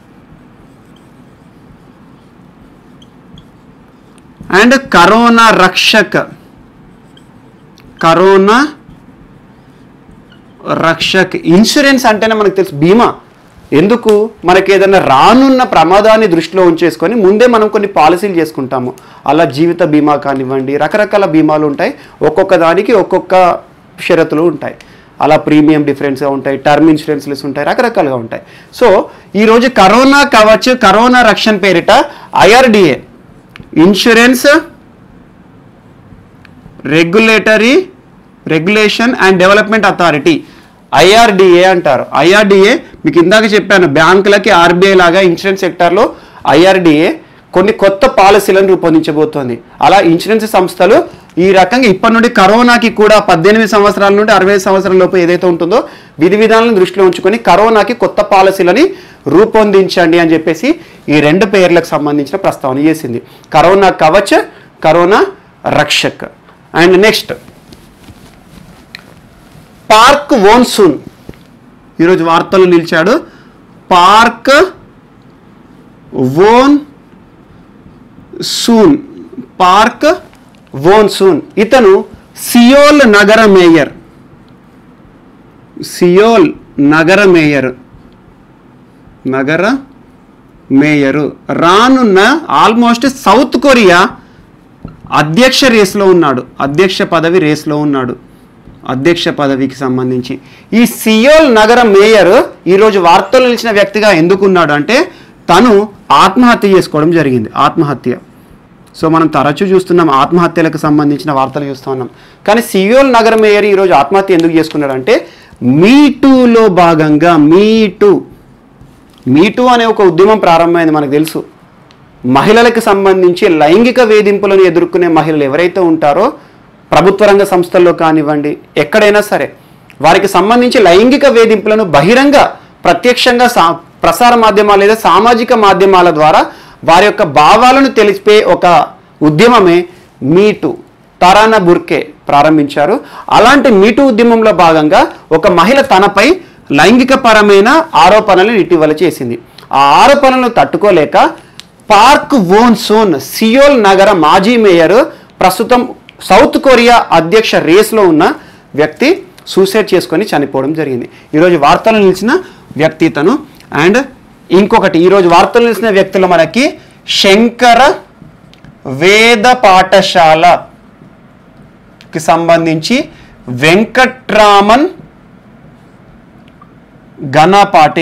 and corona Rakshak corona Rakshak insurance అంటేనే మనకు తెలుసు బీమా ఎందుకు మనకి ఏదైనా రానున్న ప్రమాదాన్ని దృష్టిలో ఉంచేసుకొని ముందే మనం కొన్ని పాలసీలు చేసుకుంటాము అలా జీవిత బీమా కానివ్వండి రకరకాల బీమాలు ఉంటాయి ఒక్కొక్క దానికి ఒక్కొక్క షరతులు ఉంటాయి అలా ప్రీమియం డిఫరెన్స్గా ఉంటాయి టర్మ్ ఇన్సూరెన్స్లెస్ ఉంటాయి రకరకాలుగా ఉంటాయి సో ఈరోజు కరోనా కవచ్ కరోనా రక్షణ పేరిట IRDA insurance regulatory regulation and development authority IRDA అంటారు ఐఆర్డిఏ మీకు ఇందాక చెప్పాను బ్యాంకులకి ఆర్బీఐ లాగా ఇన్సూరెన్స్ సెక్టార్లో ఐఆర్డిఏ కొన్ని కొత్త పాలసీలను రూపొందించబోతోంది అలా ఇన్సూరెన్స్ సంస్థలు ఈ రకంగా ఇప్పటి నుండి కరోనాకి కూడా పద్దెనిమిది సంవత్సరాల నుండి అరవై సంవత్సరాల లోపు ఏదైతే ఉంటుందో విధి విధానాలను దృష్టిలో ఉంచుకొని కరోనాకి కొత్త పాలసీలని రూపొందించండి అని చెప్పేసి ఈ రెండు పేర్లకు సంబంధించిన ప్రస్తావన చేసింది corona Kavach corona Rakshak and next Park Wonsoon ఈరోజు వార్తలు నిలిచాడు Park Won Soon Park Won Soon ఇతను సియోల్ నగర మేయర్ సియోల్ నగర మేయర్ నగర మేయరు రానున్న ఆల్మోస్ట్ సౌత్ కొరియా అధ్యక్ష రేస్లో ఉన్నాడు అధ్యక్ష పదవి రేస్లో ఉన్నాడు అధ్యక్ష పదవికి సంబంధించి ఈ సియోల్ నగర మేయర్ ఈరోజు వార్తలు నిలిచిన వ్యక్తిగా ఎందుకున్నాడు అంటే తను ఆత్మహత్య చేసుకోవడం జరిగింది ఆత్మహత్య సో మనం తరచూ చూస్తున్నాం ఆత్మహత్యలకు సంబంధించిన వార్తలు చూస్తూ ఉన్నాం కానీ సియోల్ నగర మేయర్ ఈరోజు ఆత్మహత్య ఎందుకు చేసుకున్నాడంటే మీ టూలో భాగంగా మీ టూ మీటూ అనే ఒక ఉద్యమం ప్రారంభమైంది మనకు తెలుసు మహిళలకు సంబంధించి లైంగిక వేధింపులను ఎదుర్కొనే మహిళలు ఎవరైతే ఉంటారో ప్రభుత్వ రంగ సంస్థల్లో కానివ్వండి ఎక్కడైనా సరే వారికి సంబంధించి లైంగిక వేధింపులను బహిరంగ ప్రత్యక్షంగా సా ప్రసార మాధ్యమాలు లేదా సామాజిక మాధ్యమాల ద్వారా వారి యొక్క భావాలను తెలిపే ఒక ఉద్యమమే మీటు తరానా బుర్కే ప్రారంభించారు అలాంటి మీటు ఉద్యమంలో భాగంగా ఒక మహిళ తనపై లైంగిక పరమైన ఆరోపణలను ఇటీవల చేసింది ఆ ఆరోపణలను తట్టుకోలేక పార్క్ వోన్ సోన్ సియోల్ నగర మాజీ మేయర్ ప్రస్తుతం సౌత్ కొరియా అధ్యక్ష రేస్లో ఉన్న వ్యక్తి సూసైడ్ చేసుకొని చనిపోవడం జరిగింది ఈరోజు వార్తలు నిలిచిన వ్యక్తి తను అండ్ ఇంకొకటి ఈరోజు వార్తలు నిలిచిన వ్యక్తులు మనకి శంకర వేద పాఠశాలకి సంబంధించి వెంకట్రామన్ ఘనపాటి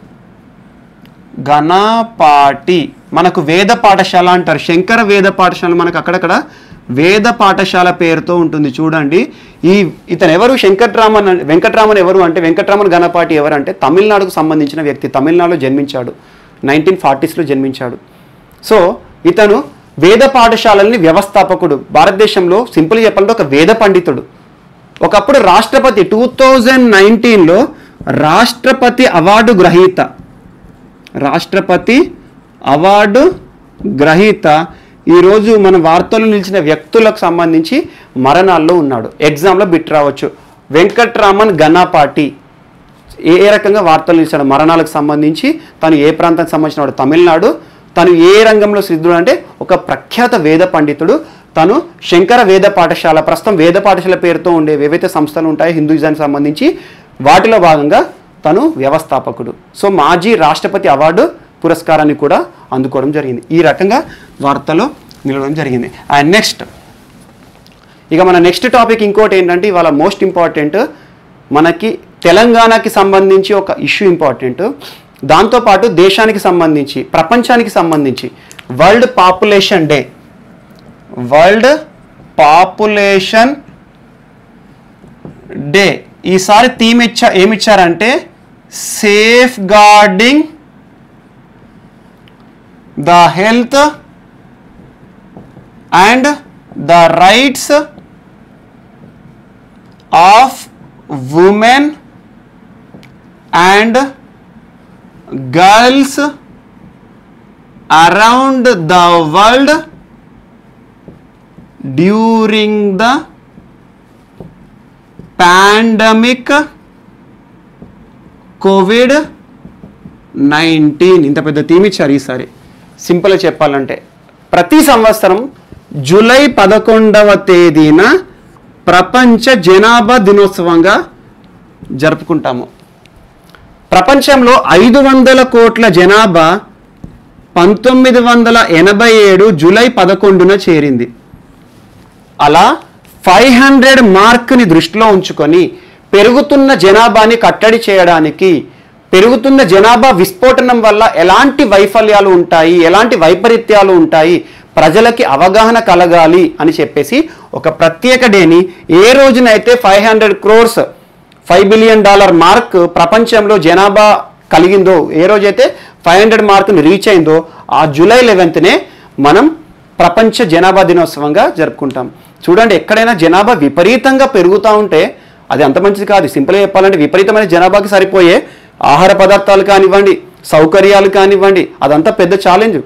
ఘనపాటి మనకు వేద పాఠశాల అంటారు శంకర వేద పాఠశాల మనకు అక్కడక్కడ వేద పాఠశాల పేరుతో ఉంటుంది చూడండి ఈ ఇతను ఎవరు వెంకట్రామన్ అన్- వెంకట్రామన్ ఎవరు అంటే వెంకట్రామన్ ఘనపాటి ఎవరు అంటే తమిళనాడుకు సంబంధించిన వ్యక్తి తమిళనాడులో జన్మించాడు నైన్టీన్ ఫార్టీస్లో జన్మించాడు సో ఇతను వేద పాఠశాలల్ని వ్యవస్థాపకుడు భారతదేశంలో సింపుల్ చెప్పాలంటే ఒక వేద పండితుడు ఒకప్పుడు రాష్ట్రపతి టూ థౌజండ్ నైన్టీన్లో రాష్ట్రపతి అవార్డు గ్రహీత రాష్ట్రపతి అవార్డు గ్రహీత ఈరోజు మన వార్తలు నిలిచిన వ్యక్తులకు సంబంధించి మరణాల్లో ఉన్నాడు ఎగ్జామ్లో బిట్ రావచ్చు వెంకట్రామన్ ఘనాపాటి ఏ ఏ రకంగా వార్తలు నిలిచాడు మరణాలకు సంబంధించి తను ఏ ప్రాంతానికి సంబంధించిన వాడు తమిళనాడు తను ఏ రంగంలో సిద్ధుడు అంటే ఒక ప్రఖ్యాత వేద పండితుడు తను శంకర వేద పాఠశాల ప్రస్తుతం వేద పాఠశాల పేరుతో ఉండే ఏవైతే సంస్థలు ఉంటాయో హిందూయిజానికి సంబంధించి వాటిలో భాగంగా తను వ్యవస్థాపకుడు సో మాజీ రాష్ట్రపతి అవార్డు పురస్కారాన్ని కూడా అందుకోవడం జరిగింది ఈ రకంగా వార్తలో నిలవడం జరిగింది అండ్ నెక్స్ట్ ఇక మన నెక్స్ట్ టాపిక్ ఇంకోటి ఏంటంటే ఇవాళ మోస్ట్ ఇంపార్టెంట్ మనకి తెలంగాణకి సంబంధించి ఒక ఇష్యూ ఇంపార్టెంట్ దాంతోపాటు దేశానికి సంబంధించి ప్రపంచానికి సంబంధించి world population day world population day ఈసారి థీమ్ ఇచ్చా ఏమిచ్చారంటే safeguarding the health and the rights of women and girls around the world during the pandemic COVID nineteen ఇంత పెద్ద థీమ్ ఇచ్చారు ఈసారి సింపుల్గా చెప్పాలంటే ప్రతి సంవత్సరం జూలై పదకొండవ తేదీన ప్రపంచ జనాభా దినోత్సవంగా జరుపుకుంటాము ప్రపంచంలో ఐదు వందల కోట్ల జనాభా పంతొమ్మిది వందల ఎనభై ఏడు జూలై పదకొండున చేరింది అలా ఫైవ్ హండ్రెడ్ మార్క్ని దృష్టిలో ఉంచుకొని పెరుగుతున్న జనాభాని కట్టడి చేయడానికి పెరుగుతున్న జనాభా విస్ఫోటనం వల్ల ఎలాంటి వైఫల్యాలు ఉంటాయి ఎలాంటి వైపరీత్యాలు ఉంటాయి ప్రజలకి అవగాహన కలగాలి అని చెప్పేసి ఒక ప్రత్యేక డేని ఏ రోజునైతే five hundred crores five billion dollar mark ప్రపంచంలో జనాభా కలిగిందో ఏ రోజైతే ఫైవ్ హండ్రెడ్ మార్క్ని రీచ్ అయిందో ఆ జూలై లెవెన్త్నే మనం ప్రపంచ జనాభా దినోత్సవంగా జరుపుకుంటాం చూడండి ఎక్కడైనా జనాభా విపరీతంగా పెరుగుతూ ఉంటే అది అంత మంచిది కాదు సింపుల్గా చెప్పాలంటే విపరీతమైన జనాభాకి సరిపోయే ఆహార పదార్థాలు కానివ్వండి సౌకర్యాలు కానివ్వండి అదంతా పెద్ద ఛాలెంజ్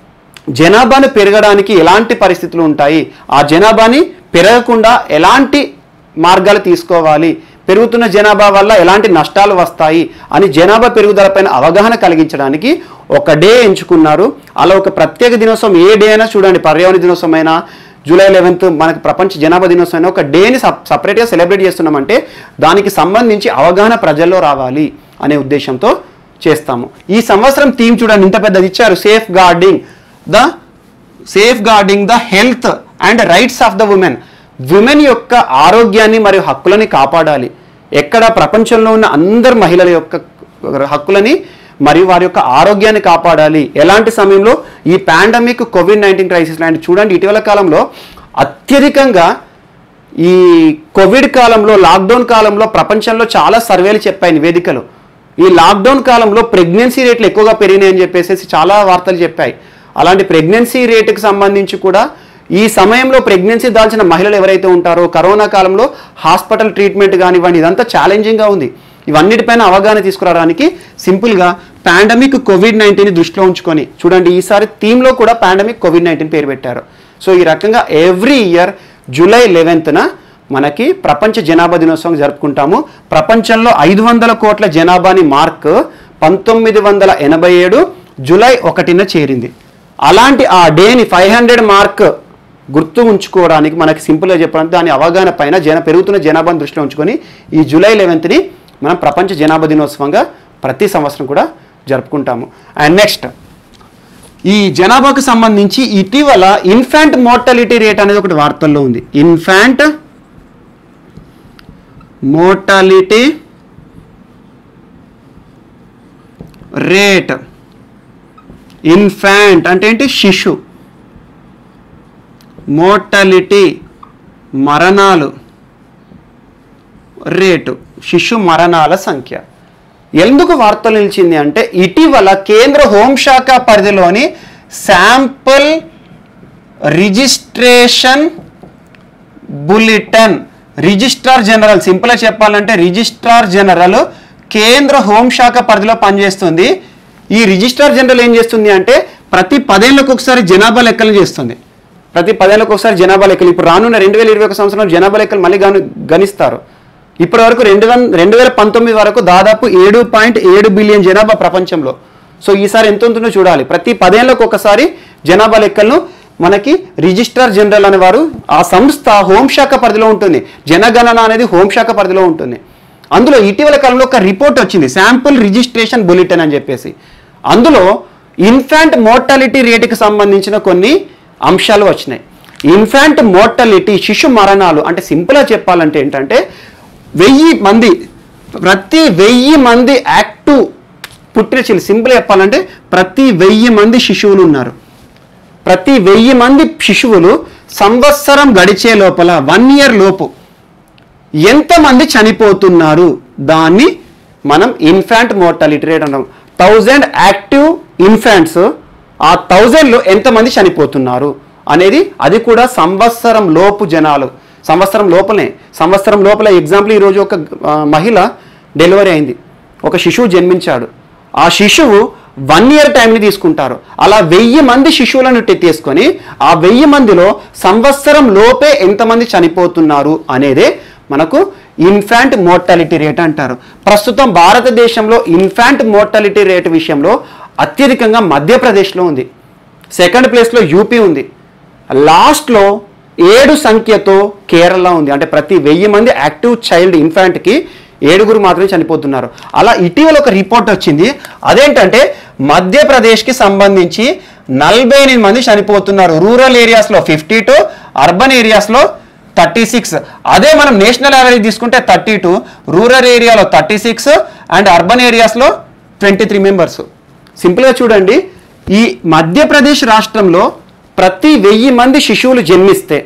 జనాభాను పెరగడానికి ఎలాంటి పరిస్థితులు ఉంటాయి ఆ జనాభాని పెరగకుండా ఎలాంటి మార్గాలు తీసుకోవాలి పెరుగుతున్న జనాభా వల్ల ఎలాంటి నష్టాలు వస్తాయి అని జనాభా పెరుగుదలపైన అవగాహన కలిగించడానికి ఒక డే ఎంచుకున్నారు అలా ఒక ప్రత్యేక దినోత్సవం ఏ డే అయినా చూడండి పర్యావరణ దినోత్సవం అయినా జూలై లెవెన్త్ మనకి ప్రపంచ జనాభా దినోత్సవం అయినా ఒక డేని సప్ సపరేట్గా సెలబ్రేట్ చేస్తున్నామంటే దానికి సంబంధించి అవగాహన ప్రజల్లో రావాలి అనే ఉద్దేశంతో చేస్తాము ఈ సంవత్సరం థీమ్ చూడండి ఇంత పెద్దది ఇచ్చారు safeguarding the safeguarding the health and rights of the women women యొక్క ఆరోగ్యాన్ని మరియు హక్కులని కాపాడాలి ఎక్కడ ప్రపంచంలో ఉన్న అందరు మహిళల యొక్క హక్కులని మరియు వారి యొక్క ఆరోగ్యాన్ని కాపాడాలి ఎలాంటి సమయంలో ఈ పాండమిక్ కోవిడ్ నైన్టీన్ క్రైసిస్ లాంటి చూడండి ఇటీవల కాలంలో అత్యధికంగా ఈ కోవిడ్ కాలంలో లాక్డౌన్ కాలంలో ప్రపంచంలో చాలా సర్వేలు చెప్పాయి నివేదికలు ఈ లాక్డౌన్ కాలంలో ప్రెగ్నెన్సీ రేట్లు ఎక్కువగా పెరిగినాయి అని చెప్పేసి చాలా వార్తలు చెప్పాయి అలాంటి ప్రెగ్నెన్సీ రేటుకి సంబంధించి కూడా ఈ సమయంలో ప్రెగ్నెన్సీ దాల్చిన మహిళలు ఎవరైతే ఉంటారో కరోనా కాలంలో హాస్పిటల్ ట్రీట్మెంట్ కానివ్వండి ఇదంతా ఛాలెంజింగ్గా ఉంది ఇవన్నిటిపైన అవగాహన తీసుకురావడానికి సింపుల్గా పాండమిక్ కోవిడ్ నైన్టీన్ దృష్టిలో ఉంచుకొని చూడండి ఈసారి థీమ్లో కూడా పాండమిక్ కోవిడ్ నైన్టీన్ పేరు పెట్టారు సో ఈ రకంగా ఎవ్రీ ఇయర్ జూలై లెవెన్త్న మనకి ప్రపంచ జనాభా దినోత్సవం జరుపుకుంటాము ప్రపంచంలో ఐదు వందల కోట్ల జనాభాని మార్క్ పంతొమ్మిది వందల ఎనభై ఏడు జూలై ఒకటిన చేరింది అలాంటి ఆ డేని ఫైవ్ హండ్రెడ్ మార్క్ గుర్తు ఉంచుకోవడానికి మనకి సింపుల్గా చెప్పడానికి దాని అవగాహన పైన జన పెరుగుతున్న జనాభాను దృష్టిలో ఉంచుకొని ఈ జూలై లెవెన్త్ని మనం ప్రపంచ జనాభా దినోత్సవంగా ప్రతి సంవత్సరం కూడా జరుపుకుంటాము అండ్ నెక్స్ట్ ఈ జనాభాకు సంబంధించి ఇటీవల ఇన్ఫాంట్ మోర్టాలిటీ రేట్ అనేది ఒకటి వార్తల్లో ఉంది ఇన్ఫాంట్ మోర్టాలిటీ రేట్ ఇన్ఫాంట్ అంటే ఏంటి శిశు మోర్టాలిటీ మరణాలు రేటు శిశు మరణాల సంఖ్య ఎందుకు వార్తలు నిలిచింది అంటే ఇటీవల కేంద్ర హోంశాఖ పరిధిలోని sample registration bulletin registrar general సింపుల్గా చెప్పాలంటే రిజిస్ట్రార్ జనరల్ కేంద్ర హోంశాఖ పరిధిలో పనిచేస్తుంది ఈ రిజిస్ట్రార్ జనరల్ ఏం చేస్తుంది అంటే ప్రతి పదేళ్ళకు ఒకసారి జనాభా లెక్కలు చేస్తుంది ప్రతి పదేళ్ళకు ఒకసారి జనాభా లెక్కలు ఇప్పుడు రానున్న రెండు వేల ఇరవై ఒక సంవత్సరం జనాభా లెక్కలు మళ్ళీ గను గణిస్తారు ఇప్పటి వరకు రెండు వన్ రెండు వేల పంతొమ్మిది వరకు దాదాపు ఏడు పాయింట్ ఏడు బిలియన్ జనాభా ప్రపంచంలో సో ఈసారి ఎంత ఉంటుందో చూడాలి ప్రతి పదేళ్లకు ఒకసారి జనాభా లెక్కలను మనకి రిజిస్ట్రార్ జనరల్ అనేవారు ఆ సంస్థ హోంశాఖ పరిధిలో ఉంటుంది జనగణన అనేది హోంశాఖ పరిధిలో ఉంటుంది అందులో ఇటీవల కాలంలో ఒక రిపోర్ట్ వచ్చింది శాంపుల్ రిజిస్ట్రేషన్ బులెటిన్ అని చెప్పేసి అందులో ఇన్ఫాంట్ మోర్టాలిటీ రేటుకి సంబంధించిన కొన్ని అంశాలు వచ్చినాయి ఇన్ఫాంట్ మోర్టాలిటీ శిశు మరణాలు అంటే సింపుల్గా చెప్పాలంటే ఏంటంటే వెయ్యి మంది ప్రతి వెయ్యి మంది యాక్టివ్ పుట్టిన చిల్లు సింపుల్ చెప్పాలంటే ప్రతి వెయ్యి మంది శిశువులు ఉన్నారు ప్రతి వెయ్యి మంది శిశువులు సంవత్సరం గడిచే లోపల వన్ ఇయర్ లోపు ఎంతమంది చనిపోతున్నారు దాన్ని మనం ఇన్ఫాంట్ మోర్టాలిటీ రేట్ అంటాం థౌజండ్ యాక్టివ్ ఇన్ఫాంట్స్ ఆ థౌజండ్లో ఎంతమంది చనిపోతున్నారు అనేది అది కూడా సంవత్సరం లోపు జనాలు సంవత్సరం లోపలే సంవత్సరం లోపల ఎగ్జాంపుల్ ఈరోజు ఒక ఆ, మహిళ డెలివరీ అయింది ఒక శిశువు జన్మించాడు ఆ శిశువు వన్ ఇయర్ టైంని తీసుకుంటారు అలా వెయ్యి మంది శిశువులను టి- తీసుకొని ఆ వెయ్యి మందిలో సంవత్సరం లోపే ఎంతమంది చనిపోతున్నారు అనేదే మనకు ఇన్ఫాంట్ మోర్టాలిటీ రేట్ అంటారు ప్రస్తుతం భారతదేశంలో ఇన్ఫాంట్ మోర్టాలిటీ రేట్ విషయంలో అత్యధికంగా మధ్యప్రదేశ్లో ఉంది సెకండ్ ప్లేస్లో యూపీ ఉంది లాస్ట్లో ఏడు సంఖ్యతో కేరళ ఉంది అంటే ప్రతి వెయ్యి మంది యాక్టివ్ చైల్డ్ ఇన్ఫాంట్కి ఏడుగురు మాత్రమే చనిపోతున్నారు అలా ఇటీవల ఒక రిపోర్ట్ వచ్చింది అదేంటంటే మధ్యప్రదేశ్కి సంబంధించి నలభై ఎనిమిది మంది చనిపోతున్నారు రూరల్ ఏరియాస్లో ఫిఫ్టీ టూ అర్బన్ ఏరియాస్లో థర్టీ సిక్స్ అదే మనం నేషనల్ యావరేజ్ తీసుకుంటే థర్టీ టూ రూరల్ ఏరియాలో థర్టీ సిక్స్ అండ్ అర్బన్ ఏరియాస్లో ట్వంటీ త్రీ మెంబర్స్ సింపుల్గా చూడండి ఈ మధ్యప్రదేశ్ రాష్ట్రంలో ప్రతి వెయ్యి మంది శిశువులు జన్మిస్తే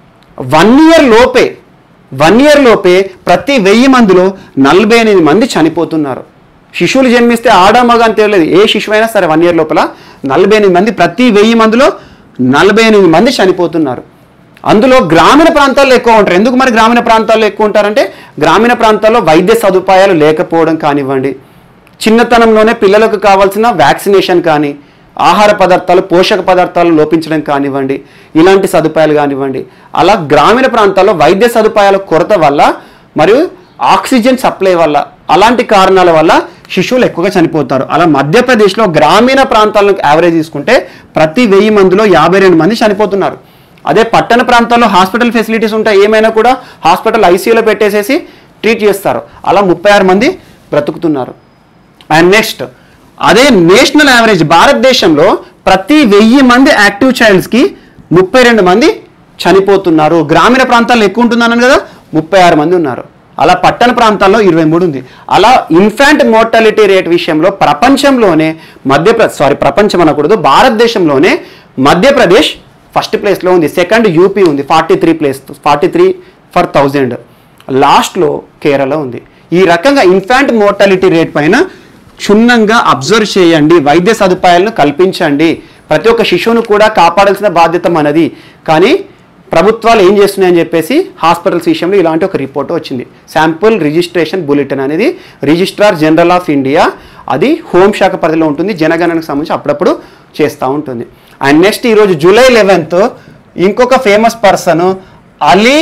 వన్ ఇయర్ లోపే వన్ ఇయర్ లోపే ప్రతి వెయ్యి మందిలో నలభై ఎనిమిది మంది చనిపోతున్నారు శిశువులు జన్మిస్తే ఆడ మగ అని తెలియలేదు ఏ శిశువు అయినా సరే వన్ ఇయర్ లోపల నలభై ఎనిమిది మంది ప్రతి వెయ్యి మందిలో నలభై ఎనిమిది మంది చనిపోతున్నారు అందులో గ్రామీణ ప్రాంతాల్లో ఎక్కువ ఉంటారు ఎందుకు మరి గ్రామీణ ప్రాంతాల్లో ఎక్కువ ఉంటారంటే గ్రామీణ ప్రాంతాల్లో వైద్య సదుపాయాలు లేకపోవడం కానివ్వండి చిన్నతనంలోనే పిల్లలకు కావాల్సిన వ్యాక్సినేషన్ కానీ ఆహార పదార్థాలు పోషక పదార్థాలు లోపించడం కానివ్వండి ఇలాంటి సదుపాయాలు కానివ్వండి అలా గ్రామీణ ప్రాంతాల్లో వైద్య సదుపాయాల కొరత వల్ల మరియు ఆక్సిజన్ సప్లై వల్ల అలాంటి కారణాల వల్ల శిశువులు ఎక్కువగా చనిపోతారు అలా మధ్యప్రదేశ్లో గ్రామీణ ప్రాంతాలను యావరేజ్ తీసుకుంటే ప్రతి వెయ్యి మందిలో యాభై రెండు మంది చనిపోతున్నారు అదే పట్టణ ప్రాంతాల్లో హాస్పిటల్ ఫెసిలిటీస్ ఉంటాయి ఏమైనా కూడా హాస్పిటల్ ఐసీయూలో పెట్టేసేసి ట్రీట్ చేస్తారు అలా ముప్పై ఆరు మంది బ్రతుకుతున్నారు అండ్ నెక్స్ట్ అదే నేషనల్ యావరేజ్ భారతదేశంలో ప్రతి వెయ్యి మంది యాక్టివ్ చైల్డ్స్కి ముప్పై రెండు మంది చనిపోతున్నారు గ్రామీణ ప్రాంతాల్లో ఎక్కువ ఉంటుందన్నాను కదా ముప్పై ఆరు మంది ఉన్నారు అలా పట్టణ ప్రాంతాల్లో ఇరవై మూడు ఉంది అలా ఇన్ఫాంట్ మోర్టాలిటీ రేట్ విషయంలో ప్రపంచంలోనే మధ్యప్రదేశ్ సారీ ప్రపంచం అనకూడదు భారతదేశంలోనే మధ్యప్రదేశ్ ఫస్ట్ ప్లేస్లో ఉంది సెకండ్ యూపీ ఉంది forty three place forty three per thousand లాస్ట్లో కేరళ ఉంది ఈ రకంగా ఇన్ఫాంట్ మోర్టాలిటీ రేట్ పైన క్షుణ్ణంగా అబ్జర్వ్ చేయండి వైద్య సదుపాయాలను కల్పించండి ప్రతి ఒక్క శిశువును కూడా కాపాడాల్సిన బాధ్యత మనది కానీ ప్రభుత్వాలు ఏం చేస్తున్నాయని చెప్పేసి హాస్పిటల్స్ విషయంలో ఇలాంటి ఒక రిపోర్ట్ వచ్చింది శాంపుల్ రిజిస్ట్రేషన్ బులెటిన్ అనేది రిజిస్ట్రార్ జనరల్ ఆఫ్ ఇండియా అది హోంశాఖ పరిధిలో ఉంటుంది జనగణనకు సంబంధించి అప్పుడప్పుడు చేస్తూ ఉంటుంది అండ్ నెక్స్ట్ ఈరోజు జూలై లెవెన్త్ ఇంకొక famous person Ali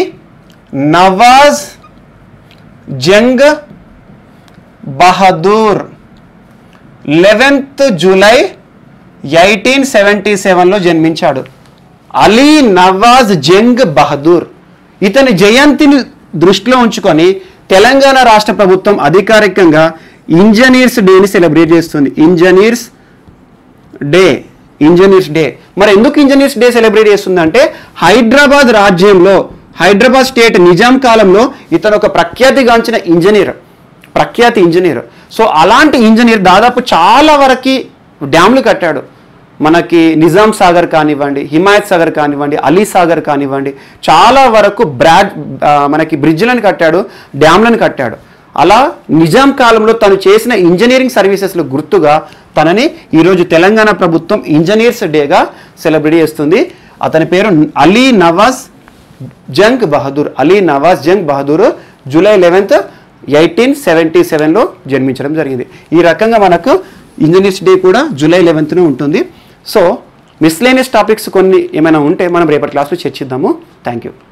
Nawaz Jung Bahadur eleventh July eighteen seventy సెవెన్లో జన్మించాడు అలీ నవాజ్ జంగ్ బహదూర్ ఇతని జయంతిని దృష్టిలో ఉంచుకొని తెలంగాణ రాష్ట్ర ప్రభుత్వం అధికారికంగా ఇంజనీర్స్ డేని సెలబ్రేట్ చేస్తుంది ఇంజనీర్స్ డే ఇంజనీర్స్ డే మరి ఎందుకు ఇంజనీర్స్ డే సెలబ్రేట్ చేస్తుందంటే హైదరాబాద్ రాజ్యంలో హైదరాబాద్ స్టేట్ నిజాం కాలంలో ఇతను ఒక ప్రఖ్యాతిగాంచిన ఇంజనీర్ ప్రఖ్యాతి ఇంజనీర్ సో అలాంటి ఇంజనీర్ దాదాపు చాలా వరకు డ్యామ్లు కట్టాడు మనకి నిజాం సాగర్ కానివ్వండి హిమాయత్ సాగర్ కానివ్వండి అలీ సాగర్ కానివ్వండి చాలా వరకు బ్రాడ్ ఆ, మనకి బ్రిడ్జ్లను కట్టాడు డ్యామ్లను కట్టాడు అలా నిజాం కాలంలో తను చేసిన ఇంజనీరింగ్ సర్వీసెస్లో గుర్తుగా తనని ఈరోజు తెలంగాణ ప్రభుత్వం ఇంజనీర్స్ డేగా సెలబ్రేట్ చేస్తుంది అతని పేరు Ali Nawaz Jung Bahadur Ali Nawaz Jung Bahadur July eleventh eighteen seventy సెవెన్లో జన్మించడం జరిగింది ఈ రకంగా మనకు ఇంజనీర్స్ డే కూడా జూలై లెవెన్త్న ఉంటుంది సో మిస్లేనియస్ టాపిక్స్ కొన్ని ఏమైనా ఉంటే మనం రేపటి క్లాస్లో చర్చిద్దాము థ్యాంక్ యూ